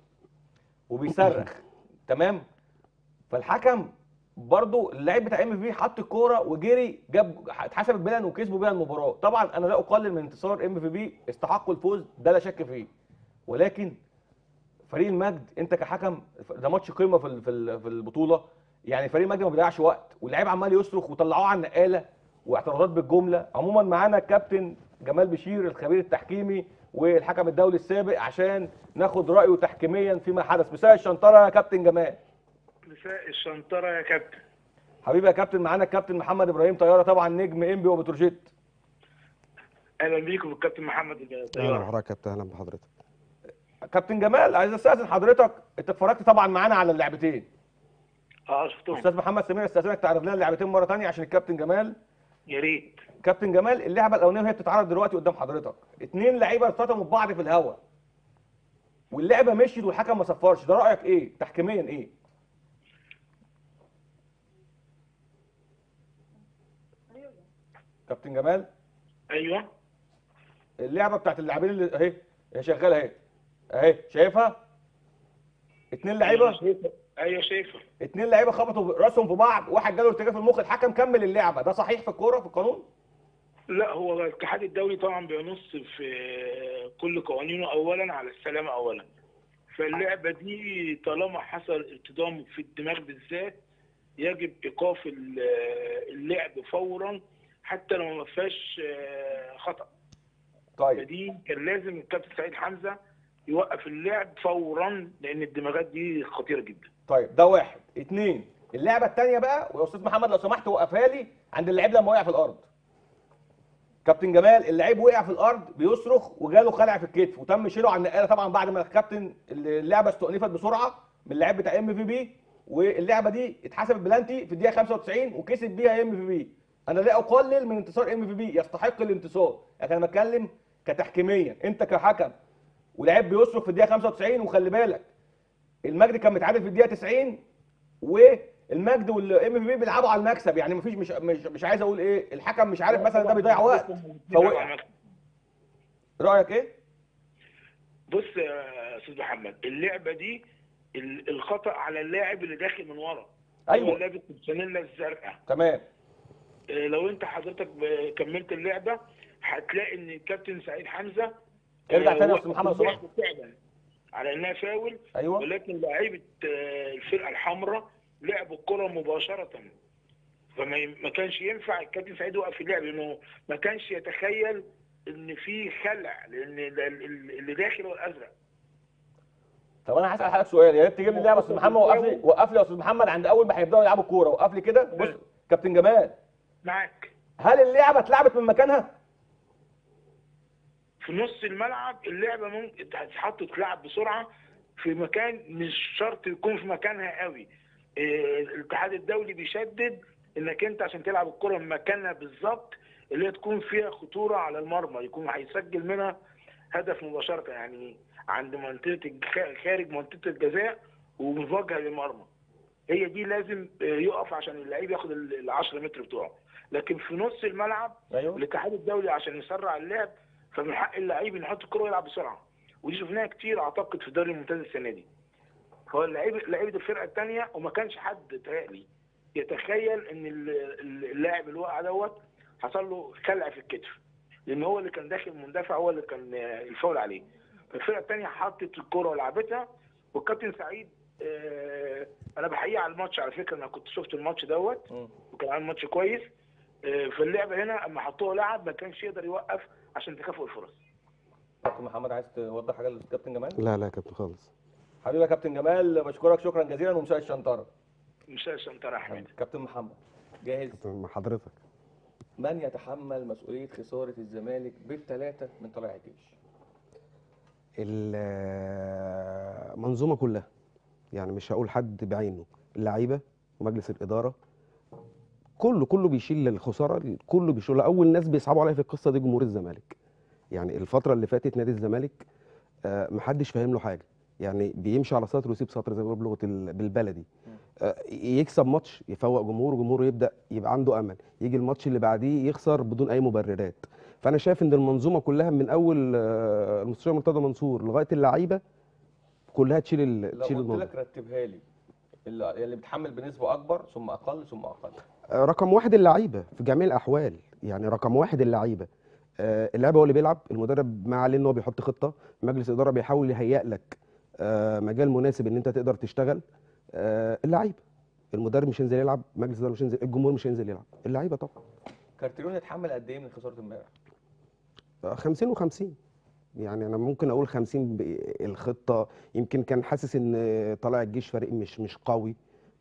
وبيصرخ تمام فالحكم برضو اللاعب بتاع ام في حط الكوره وجري جاب اتحسبت بلن وكسبوا بيها المباراه طبعا انا لا اقلل من انتصار ام في بي استحقوا الفوز ده لا شك فيه ولكن فريق المجد انت كحكم ده ماتش قمه في ال- في ال- في البطوله يعني فريق المجد ما بيضيعش وقت واللعيب عمال يصرخ وطلعوه على النقاله واعتراضات بالجمله عموما معانا الكابتن جمال بشير الخبير التحكيمي والحكم الدولي السابق عشان ناخد رايه تحكيميا فيما حدث مساء الشنطره يا كابتن جمال مساء الشنطرة يا كابتن حبيبي يا كابتن معانا الكابتن محمد ابراهيم طياره طبعا نجم انبي وبتروجيت اهلا بيكم بالكابتن محمد اهلا الطيار بحضرتك يا كابتن اهلا بحضرتك كابتن جمال عايز استاذن حضرتك انت اتفرجت طبعا معانا على اللعبتين اه شفتهم استاذ محمد سمير استاذنك تعرض لنا اللعبتين مره ثانيه عشان الكابتن جمال يا ريت كابتن جمال اللعبه الاولانيه وهي بتتعرض دلوقتي قدام حضرتك اتنين لعيبه ارتطموا ببعض في الهواء واللعبه مشيت والحكم ما صفرش ده رايك ايه تحكيميا ايه كابتن جمال ايوه اللعبه بتاعت اللاعبين اللي اهي هي شغاله اهي اهي شايفها اتنين لعيبه أيوة شايفها. ايوه شايفه اتنين لعيبه خبطوا راسهم في بعض واحد جاله ارتجاج في المخ الحكم كمل اللعبه ده صحيح في الكوره في القانون لا هو الاتحاد الدولي طبعا بينص في كل قوانينه اولا على السلامه اولا فاللعبه دي طالما حصل ارتدام في الدماغ بالذات يجب ايقاف ال- اللعب فورا حتى لو ما فيهاش آه، خطا طيب فدي كان لازم الكابتن سعيد حمزه يوقف اللعب فورا لان الدماغات دي خطيره جدا طيب ده واحد اتنين اللعبه الثانيه بقى ويا استاذ محمد لو سمحت وقفها لي عند اللعيب لما وقع في الارض كابتن جمال اللعيب وقع في الارض بيصرخ وجاله خلع في الكتف وتم شيله على النقاله طبعا بعد ما الكابتن اللعبه استؤنفت بسرعه من اللعيب بتاع ام في بي واللعبه دي اتحسبت بلانتي في الدقيقه 95 وكسب بيها ام في بي انا لا اقلل من انتصار ام في بي يستحق الانتصار لكن انا بتكلم كتحكيميا انت كحكم ولعيب بيصرخ في الدقيقه 95 وخلي بالك المجد كان متعادل في الدقيقه 90 والمجد والام في بي بيلعبوا على المكسب يعني مفيش مش مش, مش عايز اقول ايه الحكم مش عارف مثلا ده بيضيع وقت فوقع رايك ايه بص يا استاذ محمد اللعبه دي ال- الخطا على اللاعب اللي داخل من ورا أيوة. هو لابس الفانيلا الزرقاء تمام آه، لو انت حضرتك ب- كملت اللعبه هتلاقي ان الكابتن سعيد حمزه ارجع آه، تاني يا وقف أستاذ محمد لو اللعب فعلا على انها فاول ايوه ولكن لعيبه آه، الفرقه الحمراء لعب الكره مباشره فما ي- ما كانش ينفع الكابتن سعيد يوقف اللعب لانه ما كانش يتخيل ان في خلع لان ال- ال- اللي داخل هو الازرق طب انا هسال حضرتك سؤال يا ريت تجيب لي اللعبه يا استاذ محمد وقف لي وقف لي يا استاذ محمد عند اول ما هيبداوا يلعبوا الكوره وقف لي كده بص كابتن جمال معاك هل اللعبه اتلعبت من مكانها؟ في نص الملعب اللعبه ممكن تتحط تلعب بسرعه في مكان مش شرط يكون في مكانها قوي إيه، الاتحاد الدولي بيشدد انك انت عشان تلعب الكره في مكانها بالظبط اللي هي تكون فيها خطوره على المرمى يكون هيسجل منها هدف مباشره يعني عند منطقه الخ- خارج منطقه الجزاء ومواجهه للمرمى هي دي لازم آه، يقف عشان اللعيب ياخد ال 10 متر بتوعه لكن في نص الملعب ايوه الاتحاد الدولي عشان يسرع اللعب فمن حق اللعيب انه يحط الكره ويلعب بسرعه ودي شفناها كتير اعتقد في الدوري الممتاز السنه دي هو اللعيب لعيبه الفرقه الثانيه وما كانش حد تهيألي يتخيل ان ال- ال- اللاعب اللي وقع دوت حصل له خلع في الكتف لان هو اللي كان داخل مندفع هو اللي كان آه، الفاول عليه الفرقه الثانيه حطت الكره ولعبتها والكابتن سعيد آه، انا بحييه على الماتش على فكره انا كنت شفت الماتش دوت مم. وكان عامل ماتش كويس آه، في اللعبه هنا اما حطوه لعب ما كانش يقدر يوقف عشان تكافؤ الفرص كابتن محمد عايز توضح حاجه للكابتن جمال؟ لا لا يا كابتن خالص حبيبي يا كابتن جمال بشكرك شكرا جزيلا ومساء الشنطره مش شنطره احمد كابتن محمد جاهز كابتن مع حضرتك من يتحمل مسؤوليه خساره الزمالك بالثلاثه من طلائع الجيش؟ المنظومه كلها يعني مش هقول حد بعينه اللعيبه ومجلس الاداره كله كله بيشيل الخساره كله بيشيل اول ناس بيصعبوا عليا في القصه دي جمهور الزمالك يعني الفتره اللي فاتت نادي الزمالك آه، محدش فاهم له حاجه يعني بيمشي على سطر ويسيب سطر زي ما بيقولوا بلغه ال- بالبلدي آه، يكسب ماتش يفوق جمهور وجمهوره يبدا يبقى عنده امل يجي الماتش اللي بعديه يخسر بدون اي مبررات فانا شايف ان المنظومه كلها من اول آه، المستشار مرتضى منصور لغايه اللعيبه كلها تشيل ال- لو تشيل قلت الموضوع لك رتبها لي اللي اللي بتحمل بنسبه اكبر ثم اقل ثم اقل آه، رقم واحد اللعيبه في جميع الاحوال يعني رقم واحد اللعيبه آه، اللاعب هو اللي بيلعب المدرب ما عليه ان هو بيحط خطه مجلس الاداره بيحاول يهيئ لك آه، مجال مناسب ان انت تقدر تشتغل آه، اللعيبه المدرب مش هينزل يلعب مجلس الاداره مش هينزل الجمهور مش هينزل يلعب اللعيبه طبعا كارتيرون يتحمل قد ايه من خساره امبارح؟ آه، 50 و50 يعني انا ممكن اقول 50 ب- الخطه يمكن كان حاسس ان طلائع الجيش فريق مش مش قوي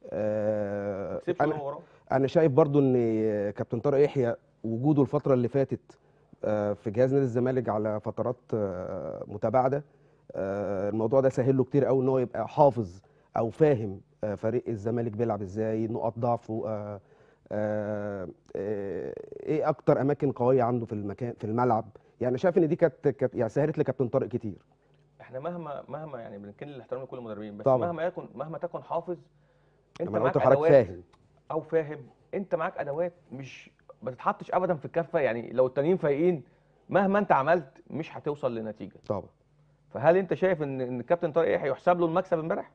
آه، سيبش انا هو وراه انا شايف برضو ان كابتن طارق يحيى وجوده الفتره اللي فاتت آه، في جهاز نادي الزمالك على فترات آه، متباعده آه، الموضوع ده سهل له كتير قوي ان هو يبقى حافظ او فاهم آه، فريق الزمالك بيلعب ازاي نقط ضعفه آه، آه، آه، ايه اكتر اماكن قويه عنده في المكان في الملعب يعني شايف ان دي كانت كانت يعني سهلت لكابتن طارق كتير احنا مهما مهما يعني بنكن الاحترام لكل المدربين بس طبعا. مهما يكن مهما تكن حافظ انت لما انا قلت معاك لحضرتك ادوات فاهم او فاهم انت معاك ادوات مش ما تتحطش ابدا في الكفه يعني لو التانيين فايقين مهما انت عملت مش هتوصل لنتيجه طبعا فهل انت شايف ان ان الكابتن طارق يحيى يحسب له المكسب امبارح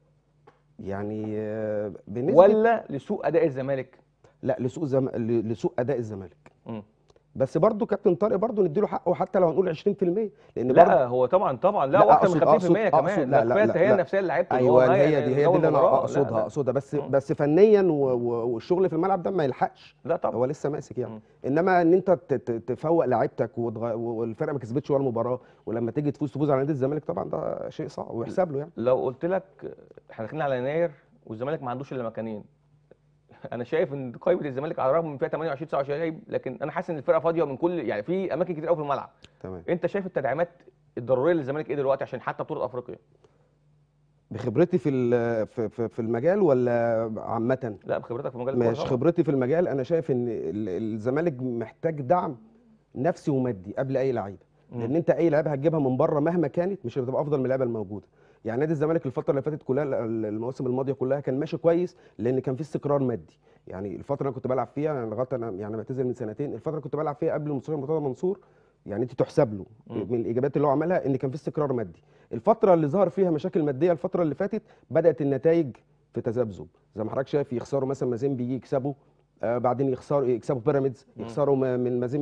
يعني آه، بالنسبه ولا لسوء اداء الزمالك لا لسوء زم... ل- لسوء اداء الزمالك مم. بس برضو كابتن طارق برضو نديله حقه حتى لو هنقول 20% لان برضو لا هو طبعا طبعا لا لا، واكتر من أقصد- 50% أقصد- كمان أقصد- لا، ده لا، كفايه لا، التهيئه لا. النفسيه لعيبته اللي ايوه هو هي مهيأ دي هي جو دي اللي انا المباراة. لا، اقصدها لا. اقصدها بس مم. بس فنيا و... و... والشغل في الملعب ده ما يلحقش لا طبعا هو لسه ماسك يعني مم. انما ان انت ت- ت- تفوق لعيبتك وتغ... والفرقه ما كسبتش ولا مباراه ولما تيجي تفوز تفوز على نادي الزمالك طبعا ده شيء صعب ويحسب له يعني لو قلت لك احنا داخلين على يناير والزمالك ما عندوش الا مكانين انا شايف ان قائمه الزمالك على الرغم من فيها 28 29 لعيب لكن انا حاسس ان الفرقه فاضيه من كل يعني في اماكن كتير قوي في الملعب تمام انت شايف التدعيمات الضروريه للزمالك ايه دلوقتي عشان حتى بطوله افريقيا بخبرتي في ال- في في, في المجال ولا عامه لا بخبرتك في مجال الكورة مش طبعاً. خبرتي في المجال انا شايف ان ال- الزمالك محتاج دعم نفسي ومادي قبل اي لعيبه مم. لان انت اي لعيبه هتجيبها من بره مهما كانت مش هتبقى افضل من اللعيبه الموجوده يعني نادي الزمالك الفتره اللي فاتت كلها ال- المواسم الماضيه كلها كان ماشي كويس لان كان في استقرار مادي يعني الفتره اللي انا كنت بلعب فيها يعني لغايه انا يعني بعتزل من سنتين الفتره اللي كنت بلعب فيها قبل المستشار مرتضى منصور يعني انت تحسب له مم. من الاجابات اللي هو عملها ان كان في استقرار مادي الفتره اللي ظهر فيها مشاكل ماديه الفتره اللي فاتت بدات النتائج في تذبذب زي ما حضرتك شايف يخسروا مثلا مازيمبي يجي يكسبوا آه بعدين يخسروا يكسبوا بيراميدز مم. يخسروا ما- من مازيمبي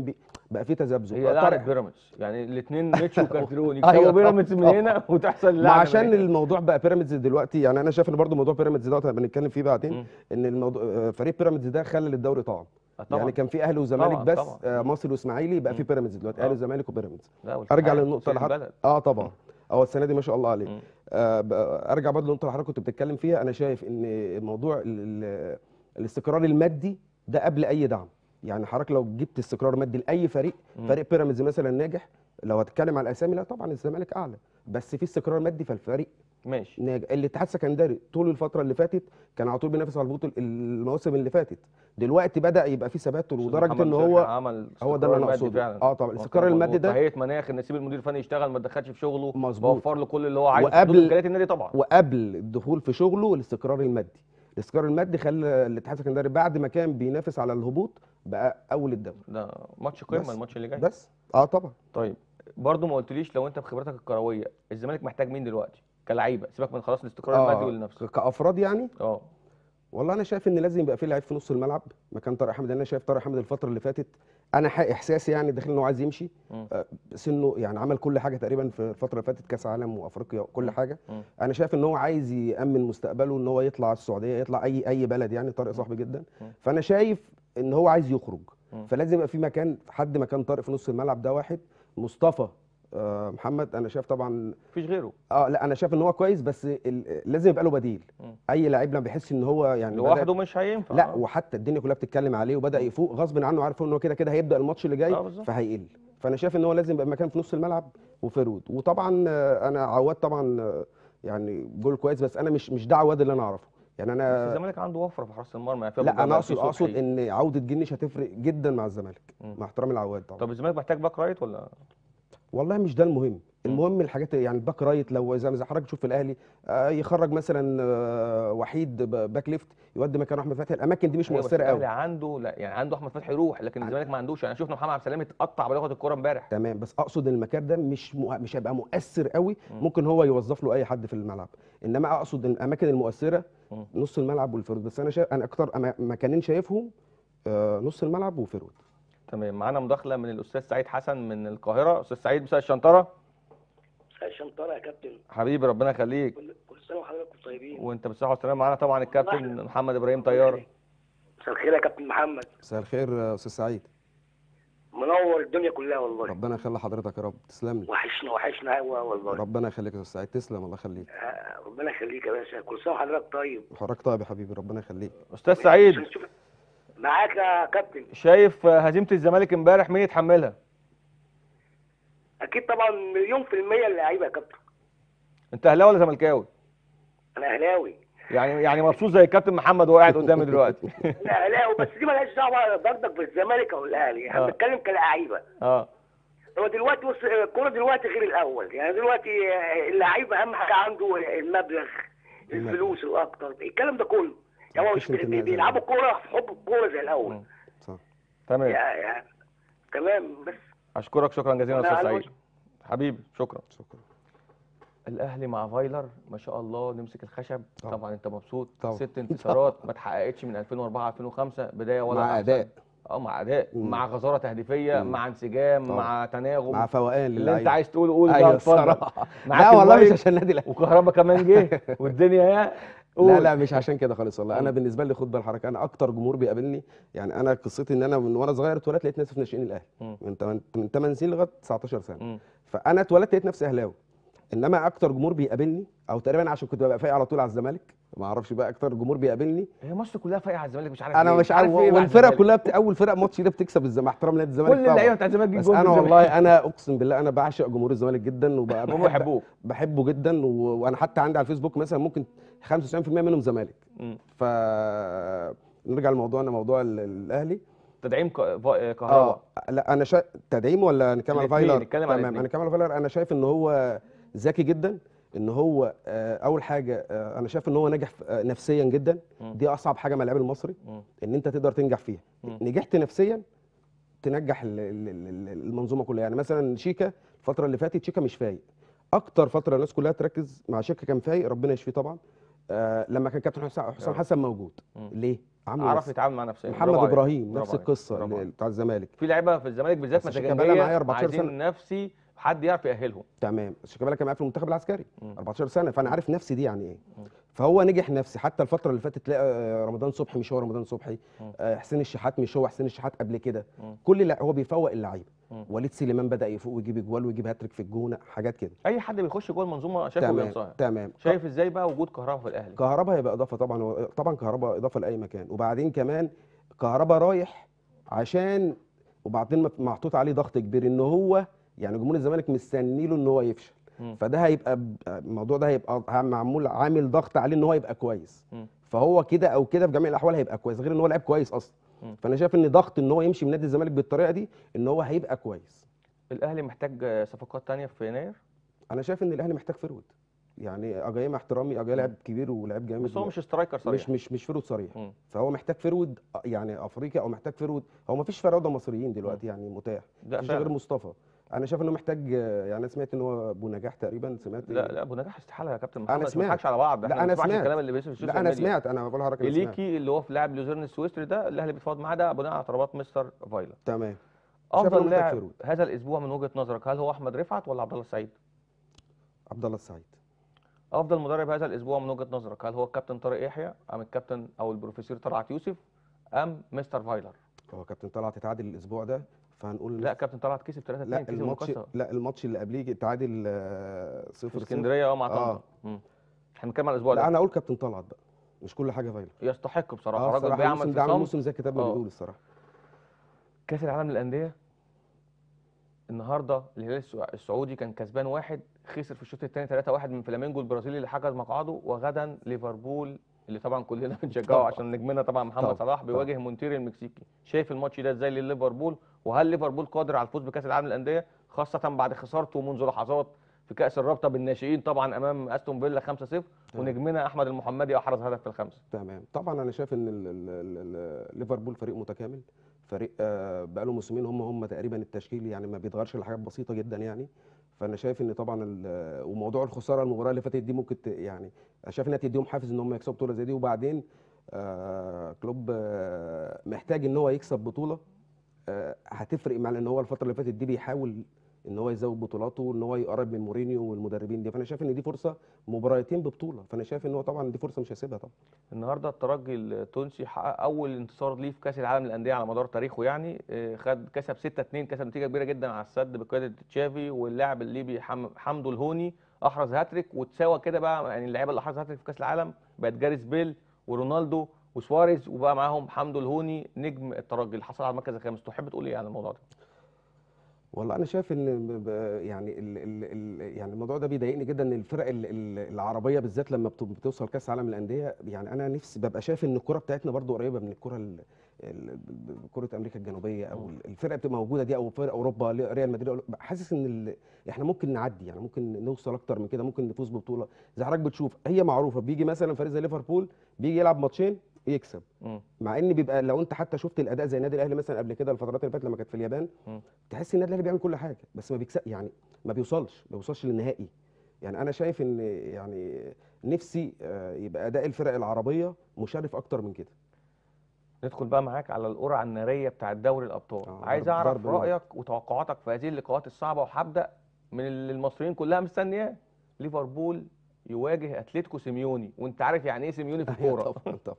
بقى في تذبذب هي بقى لعنه طارق بيراميدز يعني الاثنين ميتشو وكارتيرون أيوة يكسبوا بيراميدز من طبعا. هنا وتحصل ما لعنه عشان من هنا. الموضوع بقى بيراميدز دلوقتي يعني انا شايف ان برضو موضوع بيراميدز دوت هنبقى نتكلم فيه بعدين مم. ان الموضوع آه، فريق بيراميدز ده خلى للدوري طعم آه طبعا يعني كان في اهلي وزمالك طبعاً، بس طبعاً. آه، مصري واسماعيلي بقى في مم. بيراميدز دلوقتي اهلي آه. وزمالك وبيراميدز لا ارجع والحقيقة للنقطه سيد اللي حضرتك البلد. اه طبعا اه السنه دي ما شاء الله عليه مم. آه ب- ارجع برضه للنقطه اللي حضرتك كنت بتتكلم فيها انا شايف ان موضوع ال- ال- الاستقرار المادي ده قبل اي دعم يعني حضرتك لو جبت استقرار مادي لاي فريق مم. فريق بيراميدز مثلا ناجح لو هتتكلم على الاسامي لا طبعا الزمالك اعلى بس في استقرار مادي فالفريق ماشي ناجح الاتحاد السكندري طول الفتره اللي فاتت كان على طول بينافس على البطوله المواسم اللي فاتت دلوقتي بدا يبقى في ثبات أستاذ لدرجه محمد ان فتحي هو عمل هو ده اللي انا استقرار مادي اقصده فعلا اه طبعا هو الاستقرار كان المادي مظبوط. ده تهيئه مناخ ان نسيب المدير الفني يشتغل ما تدخلش في شغله مظبوط. بوفر له كل اللي هو عايزه في وقبل- حدود امكانيات النادي طبعا وقبل الدخول في شغله الاستقرار المادي الاستقرار المادي خلى الاتحاد السكندري بعد ما كان بينافس على الهبوط بقى اول الدوري ده ماتش قمه بس. الماتش اللي جاي بس اه طبعا طيب برضه ما قلتليش لو انت بخبرتك الكرويه الزمالك محتاج مين دلوقتي كلعيبه سيبك من خلاص الاستقرار المادي والنفسي ك- كافراد يعني اه والله انا شايف ان لازم يبقى في لعيب في نص الملعب مكان طارق حامد انا شايف طارق حامد الفتره اللي فاتت انا حق احساسي يعني داخل انه عايز يمشي مم. آه، سنه يعني عمل كل حاجه تقريبا في الفتره اللي فاتت كاس عالم وافريقيا وكل مم. حاجه مم. انا شايف ان هو عايز يامن مستقبله ان هو يطلع السعوديه يطلع اي اي بلد يعني طارق صاحبي جدا مم. فانا شايف ان هو عايز يخرج مم. فلازم يبقى في مكان حد مكان طارق في نص الملعب ده واحد مصطفى آه، محمد انا شايف طبعا مفيش غيره اه لا انا شايف ان هو كويس بس ال- لازم يبقى له بديل مم. اي لعيب لما بيحس ان هو يعني بدأ- لوحده مش هينفع لا آه. وحتى الدنيا كلها بتتكلم عليه وبدا يفوق غصب عنه عارف ان هو كده كده هيبدا الماتش اللي جاي آه بالظبط. فهيقل فانا شايف ان هو لازم يبقى مكان في نص الملعب وفيرود وطبعا آه، انا عواد طبعا آه، يعني جول كويس بس انا مش مش ده عواد اللي انا اعرفه يعني بس انا الزمالك عنده وفره في حراسه المرمى يعني في أبو لا جبل، انا في اقصد اقصد صبحي. ان عوده جنش هتفرق جدا مع الزمالك مم. مع احترامي لعواد طبعا طب الزمالك محتاج باك رايت ولا والله مش ده المهم المهم الحاجات يعني الباك رايت لو زي ما حضرتك تشوف في الاهلي آه، يخرج مثلا آه، وحيد ب- باك ليفت يودي مكانه احمد فتحي الاماكن دي مش أيوة، بس مؤثره الاهلي قوي عنده لا يعني عنده احمد فتحي روح لكن الزمالك ما عندوش يعني شفنا محمد عبد السلام اتقطع بياخد الكوره امبارح تمام بس اقصد ان المكان ده مش مؤ... مش هيبقى مؤثر قوي مم. ممكن هو يوظف له اي حد في الملعب انما اقصد ان الاماكن المؤثره مم. نص الملعب والفيرود بس انا شايف انا اكتر أما- مكانين شايفهم آه، نص الملعب وفيرود تمام معانا مداخله من الاستاذ سعيد حسن من القاهره استاذ سعيد مساء الشنطره عشان طالع يا كابتن حبيبي ربنا يخليك كل كل سنه وحضراتكم طيبين وانت بالصحه والسلامه معانا طبعا الكابتن محمد ابراهيم طيار مساء الخير يا كابتن محمد مساء الخير يا استاذ سعيد منور الدنيا كلها والله ربنا يخلي حضرتك يا رب تسلم لي وحشنا وحشنا قوي والله ربنا يخليك يا استاذ سعيد تسلم الله يخليك آه، ربنا يخليك يا باشا كل سنه وحضرتك طيب حضرتك طيب يا حبيبي ربنا يخليك استاذ سعيد عشان نشوف- معاك يا كابتن شايف هزيمه الزمالك امبارح مين يتحملها اكيد طبعا مليون في الميه اللعيبه يا كابتن انت اهلاوي ولا زملكاوي انا اهلاوي يعني يعني مبسوط زي الكابتن محمد وهو قاعد قدامي دلوقتي انا اهلاوي بس دي مالهاش دعوه برضك بالزمالك او الاهلي احنا آه. بنتكلم كلاعيبه اه هو دلوقتي بص الكوره دلوقتي غير الاول يعني دلوقتي آه، اللعيب اهم حاجه عنده المبلغ الفلوس الاكتر الكلام ده كله يعني هو مش مفيش انتماء زي بيلعبوا الأول. كوره في حب الكوره زي الاول مم. صح تمام يا يا تمام بس اشكرك شكرا جزيلا يا أنا استاذ عايز سعيد حبيبي شكرا شكرا الاهلي مع فايلر ما شاء الله نمسك الخشب طبعا. طبعا انت مبسوط طبعا. ست انتصارات ما اتحققتش من 2004 2005 بدايه ولا مع أحسن. اداء اه مع اداء مم. مع غزاره تهديفيه مم. مع انسجام طبعا. مع تناغم مع فوقان اللي انت للعيبة. عايز تقوله قول ايوه بقى اتفضل الصراحه معاك لا والله مش المايك عشان النادي الاهلي وكهربا كمان جه والدنيا يا لا قول. لا مش عشان كده خالص والله انا مم. بالنسبه لي خد بالحركه انا اكتر جمهور بيقابلني يعني انا قصتي ان انا من وانا صغير اتولدت لقيت نفسي في ناشئين الاهلي مم. من تمن- من 8 سنين لغايه 19 سنه مم. فانا اتولدت لقيت نفسي اهلاوي انما اكتر جمهور بيقابلني او تقريبا عشان كنت ببقى فايق على طول على الزمالك ما اعرفش بقى اكتر جمهور بيقابلني هي مصر كلها فايقه على الزمالك مش عارف انا ليه. مش عارف ايه مع والفرق الزمالك. كلها بت... اول فرق ماتش ده بتكسب الزمالك احترام نادي الزمالك كل اللعيبه طبعا بتاع الزمالك بيجي بس جول انا بالزمالك. والله انا اقسم بالله انا بعشق جمهور الزمالك جدا هم وبحب بيحبوك بحبه جدا و... وانا حتى عندي على الفيسبوك مثلا ممكن 95% منهم زمالك مم. ف نرجع لموضوعنا موضوع ال- الاهلي تدعيم ك- فا- كهربا اه لا انا شا... تدعيم ولا نتكلم على الاتنين، فايلر نتكلم على تمام الاتنين. هنتكلم على فايلر انا شايف ان هو ذكي جدا ان هو آه، اول حاجه آه، انا شايف ان هو ناجح آه، نفسيا جدا مم. دي اصعب حاجه مع اللاعب المصري مم. ان انت تقدر تنجح فيها مم. نجحت نفسيا تنجح ال- ال- ال- المنظومه كلها يعني مثلا شيكا الفتره اللي فاتت شيكا مش فايق اكتر فتره الناس كلها تركز مع شيكا كان فايق ربنا يشفيه طبعا آه لما كان كابتن حسام حسام آه. حسن موجود مم. ليه عامله عرف نفسه. يتعامل مع نفسه محمد برافو عليك. ابراهيم برافو نفس عليك. القصه برافو اللي- عليك. بتاع الزمالك في لعيبه في الزمالك بالذات بس شيكابالا معايا مزاجنجيه 14 عايزين سنة. نفسي حد يعرف يأهلهم تمام شيكابالا كان معايا في المنتخب العسكري مم. 14 سنه فانا عارف نفسي دي يعني ايه مم. فهو نجح نفسي حتى الفتره اللي فاتت تلاقي آه، رمضان صبحي مش هو رمضان صبحي مم. آه، حسين الشحات مش هو حسين الشحات قبل كده مم. كل لا هو بيفوق اللعيبه مم. وليد سليمان بدا يفوق ويجيب اجوال ويجيب هاتريك في الجونه حاجات كده اي حد بيخش جوه المنظومه شايفه تمام بينصهر تمام شايف ازاي بقى وجود كهرباء في الاهلي كهربا هيبقى اضافه طبعا هو- طبعا كهربا اضافه لاي مكان وبعدين كمان كهربا رايح عشان وبعدين مف- محطوط عليه ضغط كبير ان هو يعني جمهور الزمالك مستني له ان هو يفشل مم. فده هيبقى ب- الموضوع ده هيبقى معمول عامل ضغط عليه ان هو يبقى كويس مم. فهو كده او كده في جميع الاحوال هيبقى كويس غير ان هو لعيب كويس اصلا مم. فانا شايف ان ضغط ان هو يمشي من نادي الزمالك بالطريقه دي ان هو هيبقى كويس الاهلي محتاج آه، صفقات تانية في يناير انا شايف ان الاهلي محتاج فرود يعني اجاي مع احترامي اجاي لاعب كبير ولاعب جامد بس هو مش سترايكر صريح مش مش مش فرود صريح مم. فهو محتاج فرود يعني افريقيا او محتاج فرود هو ما فيش فراوده مصريين دلوقتي يعني متاح ده مفيش غير فعلا مصطفى انا شايف انه محتاج يعني انا سمعت ان هو ابو نجاح تقريبا سمعت لا لا ابو نجاح استحاله يا كابتن أنا محمد ما سمعت. نضحكش على بعض لا، احنا ما أنا بنسمعش سمعت. الكلام اللي بيصير في لا السوشيال انا ميديا سمعت انا بقول لحضرتك أنا سمعت. اليكي اللي هو في لاعب لوزيرن السويسري ده الاهلي بيتفاوض معاه ده بناء على طلبات مستر فايلر تمام شايف إنه افضل محتاج لاعب فرود. هذا الاسبوع من وجهه نظرك هل هو احمد رفعت ولا عبد الله السعيد عبد الله السعيد افضل مدرب هذا الاسبوع من وجهه نظرك هل هو الكابتن طارق يحيى ام الكابتن او البروفيسور طلعت يوسف ام مستر فايلر هو كابتن طلعت اتعادل الاسبوع ده فهنقول لا كابتن طلعت كسب 3 2 لا كسب الماتش المقصه لا الماتش اللي قبليه اتعادل آه، في صفر صفر اسكندريه اه مع آه. طنطا مم. احنا بنتكلم على الاسبوع لا ده انا اقول كابتن طلعت بقى مش كل حاجه فايلر يستحق بصراحه اه راجل الصراحه بيعمل الموسم في ده عامل صمت موسم زي الكتاب ما آه. بيقول الصراحه كاس العالم للانديه النهارده الهلال السع- السعودي كان كسبان واحد خسر في الشوط الثاني 3-1 من فلامينجو البرازيلي اللي حجز مقعده وغدا ليفربول اللي طبعا كلنا بنشجعه طبعا. عشان نجمنا طبعا محمد طبعا. صلاح بيواجه مونتيري المكسيكي شايف الماتش ده ازاي لليفربول وهل ليفربول قادر على الفوز بكاس العالم للانديه خاصه بعد خسارته منذ لحظات في كاس الرابطه بالناشئين طبعا امام استون فيلا 5-0 ونجمنا احمد المحمدي احرز هدف في الخمسه تمام طبعا انا شايف ان ال- ال- ال- ال- ليفربول فريق متكامل فريق آه، بقاله موسمين هم هم تقريبا التشكيل يعني ما بيتغيرش الا حاجات بسيطه جدا يعني فانا شايف ان طبعا ال- وموضوع الخساره المباراه اللي فاتت دي ممكن ت- يعني أنا شايف انها تديهم حافز ان هم يكسبوا بطوله زي دي وبعدين آه، كلوب آه، محتاج ان هو يكسب بطوله آه، هتفرق مع ان هو الفتره اللي فاتت دي بيحاول ان هو يزود بطولاته ان هو يقرب من مورينيو والمدربين دي فانا شايف ان دي فرصه مباراتين ببطوله فانا شايف ان هو طبعا دي فرصه مش هيسيبها طبعا النهارده الترجي التونسي حقق اول انتصار ليه في كاس العالم للانديه على مدار تاريخه يعني آه، خد كسب 6 2 كسب نتيجه كبيره جدا على السد بقياده تشافي واللاعب الليبي حم- حمدو الهوني احرز هاتريك وتساوى كده بقى يعني اللعيبه اللي احرز هاتريك في كاس العالم بقت جاريس بيل ورونالدو وسواريز وبقى معاهم حمدو الهوني نجم الترجي اللي حصل على المركز الخامس تحب تقول ايه عن الموضوع ده؟ والله انا شايف ان ب- ب- يعني ال ال ال يعني الموضوع ده بيضايقني جدا ان الفرق ال- ال- العربيه بالذات لما بت- بتوصل كاس عالم الانديه يعني انا نفسي ببقى شايف ان الكره بتاعتنا برضو قريبه من الكره ال- ال- كره امريكا الجنوبيه او الفرق بتبقى موجوده دي او فرق اوروبا ريال مدريد حاسس ان ال- احنا ممكن نعدي يعني ممكن نوصل اكتر من كده ممكن نفوز ببطوله زي حضرتك بتشوف هي معروفه بيجي مثلا فريق زي ليفربول بيجي يلعب ماتشين يكسب مم. مع ان بيبقى لو انت حتى شفت الاداء زي النادي الاهلي مثلا قبل كده الفترات اللي فاتت لما كانت في اليابان مم. تحس ان النادي الاهلي بيعمل كل حاجه بس ما بيكسب يعني ما بيوصلش ما بيوصلش للنهائي يعني انا شايف ان يعني نفسي آه، يبقى اداء الفرق العربيه مشرف اكتر من كده ندخل بقى معاك على القرعه الناريه بتاع دوري الابطال آه، عايز ضرب- اعرف ضرب نار. رايك وتوقعاتك في هذه اللقاءات الصعبه وهبدا من اللي المصريين كلها مستنياه ليفربول يواجه اتلتيكو سيميوني وانت عارف يعني ايه سيميوني في الكوره طبعا طبعا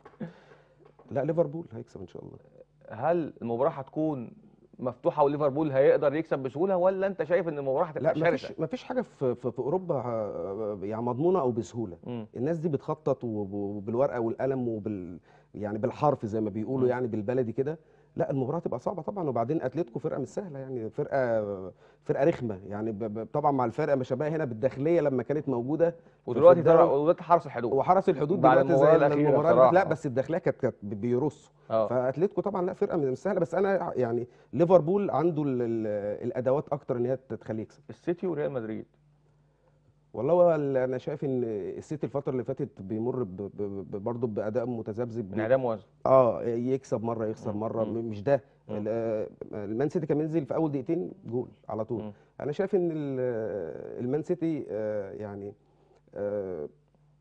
لا ليفربول هيكسب ان شاء الله هل المباراه هتكون مفتوحه وليفربول هيقدر يكسب بسهوله ولا انت شايف ان المباراه لا هتبقى ما شرسه فيش ما فيش حاجه في في, في اوروبا آه، يعني مضمونه او بسهوله مم. الناس دي بتخطط وب- وبالورقه والقلم وبال يعني بالحرف زي ما بيقولوا مم. يعني بالبلدي كده لا المباراه تبقى صعبه طبعا وبعدين اتلتيكو فرقه مش سهله يعني فرقه فرقه رخمه يعني ب- ب- طبعا مع الفرقه ما شبه هنا بالداخليه لما كانت موجوده ودلوقتي الدوري- ترى ودلوقتي حرس الحدود وحرس الحدود بعد دلوقتي المباراة زي الأخيرة المباراه اللي بصراحة. فاتت. لا بس الداخليه كانت كانت بيرصوا اه فاتلتيكو طبعا لا فرقه مش سهله بس انا يعني ليفربول عنده ال- ال- الادوات اكتر ان هي تخليه يكسب السيتي وريال مدريد والله هو ال- انا شايف ان السيتي الفتره اللي فاتت بيمر ب- ب- ب- برضه باداء متذبذب انعدام وزن اه يكسب مره يخسر مم. مره مم. م- مش ده مم. ال- آه، المان سيتي كان بينزل في اول دقيقتين جول على طول مم. انا شايف ان ال- المان سيتي آه، يعني آه،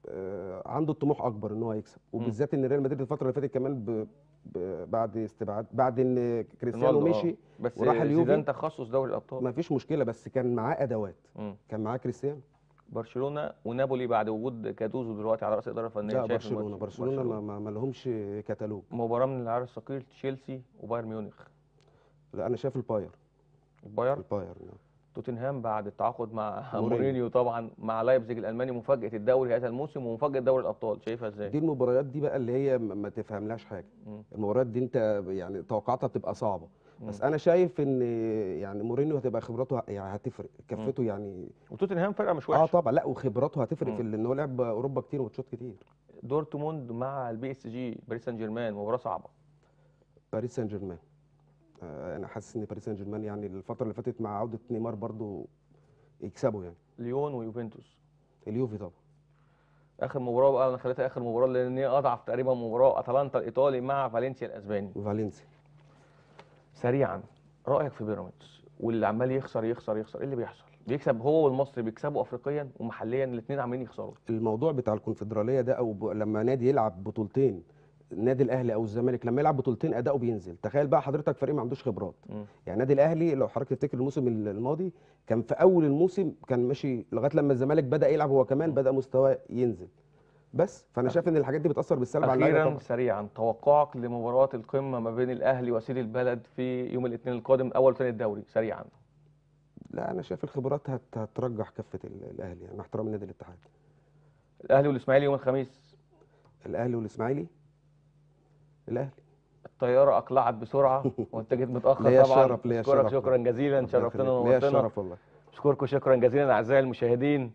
آه، عنده الطموح اكبر ان هو يكسب وبالذات ان ريال مدريد الفتره اللي فاتت كمان ب... ب... بعد استبعاد بعد ان كريستيانو رونالدو، آه. مشي بس وراح زيدان اليوفي تخصص دوري الابطال ما فيش مشكله بس كان معاه ادوات مم. كان معاه كريستيانو برشلونه ونابولي بعد وجود كاتوزو دلوقتي على راس الاداره الفنيه لا شايف برشلونه الماتش؟ برشلونه ما, ما, ما لهمش كتالوج مباراه من العيار الثقيل تشيلسي وبايرن ميونخ لا انا شايف الباير البايرن الباير توتنهام بعد التعاقد مع مورينيو. مورينيو طبعا مع لايبزيج الالماني مفاجاه الدوري هذا الموسم ومفاجاه دوري الابطال شايفها ازاي؟ دي المباريات دي بقى اللي هي ما ما تفهملهاش حاجه مم. المباريات دي انت يعني توقعاتها بتبقى صعبه بس مم. انا شايف ان يعني مورينيو هتبقى خبراته يعني هتفرق كفته يعني وتوتنهام فرقه مش اه وحشه طبعا لا وخبراته هتفرق مم. في ان هو لعب اوروبا كتير وماتشات كتير دورتموند مع البي اس جي باريس سان جيرمان مباراه صعبه باريس سان جيرمان آه انا حاسس ان باريس سان جيرمان يعني الفتره اللي فاتت مع عوده نيمار برضو يكسبوا يعني ليون ويوفنتوس اليوفي طبعا اخر مباراه بقى انا خليتها اخر مباراه لان هي اضعف تقريبا مباراه اتلانتا الايطالي مع فالنسيا الاسباني وفالنسيا سريعا رايك في بيراميدز واللي عمال يخسر يخسر يخسر ايه اللي بيحصل بيكسب هو والمصري بيكسبوا افريقيا ومحليا الاثنين عمالين يخسروا الموضوع بتاع الكونفدراليه ده او ب... لما نادي يلعب بطولتين النادي الاهلي او الزمالك لما يلعب بطولتين اداؤه بينزل تخيل بقى حضرتك فريق ما عندوش خبرات مم. يعني النادي الاهلي لو حضرتك تفتكر الموسم الماضي كان في اول الموسم كان ماشي لغايه لما الزمالك بدا يلعب هو كمان بدا مستواه ينزل بس فانا شايف ان الحاجات دي بتاثر بالسلب على اللعيبه اخيرا طبعا سريعا توقعك لمباراه القمه ما بين الاهلي وسيد البلد في يوم الاثنين القادم اول وثاني الدوري سريعا لا انا شايف الخبرات هت... هترجح كفه ال- الاهلي يعني مع احترامي نادي الاتحاد الاهلي والاسماعيلي يوم الخميس الاهلي والاسماعيلي الاهلي الطياره اقلعت بسرعه وانت جيت متاخر ليا طبعا الشرف ليا اشكرك الشرف شكرا جزيلا ربنا شرفتنا يخليك. ليا ونورتنا الشرف والله اشكركم شكرا جزيلا اعزائي المشاهدين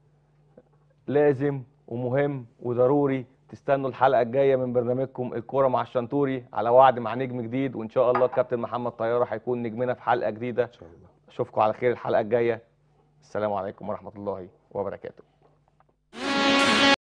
لازم ومهم وضروري تستنوا الحلقه الجايه من برنامجكم الكوره مع الشنتوري على وعد مع نجم جديد وان شاء الله الكابتن محمد طياره هيكون نجمنا في حلقه جديده ان شاء الله اشوفكم على خير الحلقه الجايه السلام عليكم ورحمه الله وبركاته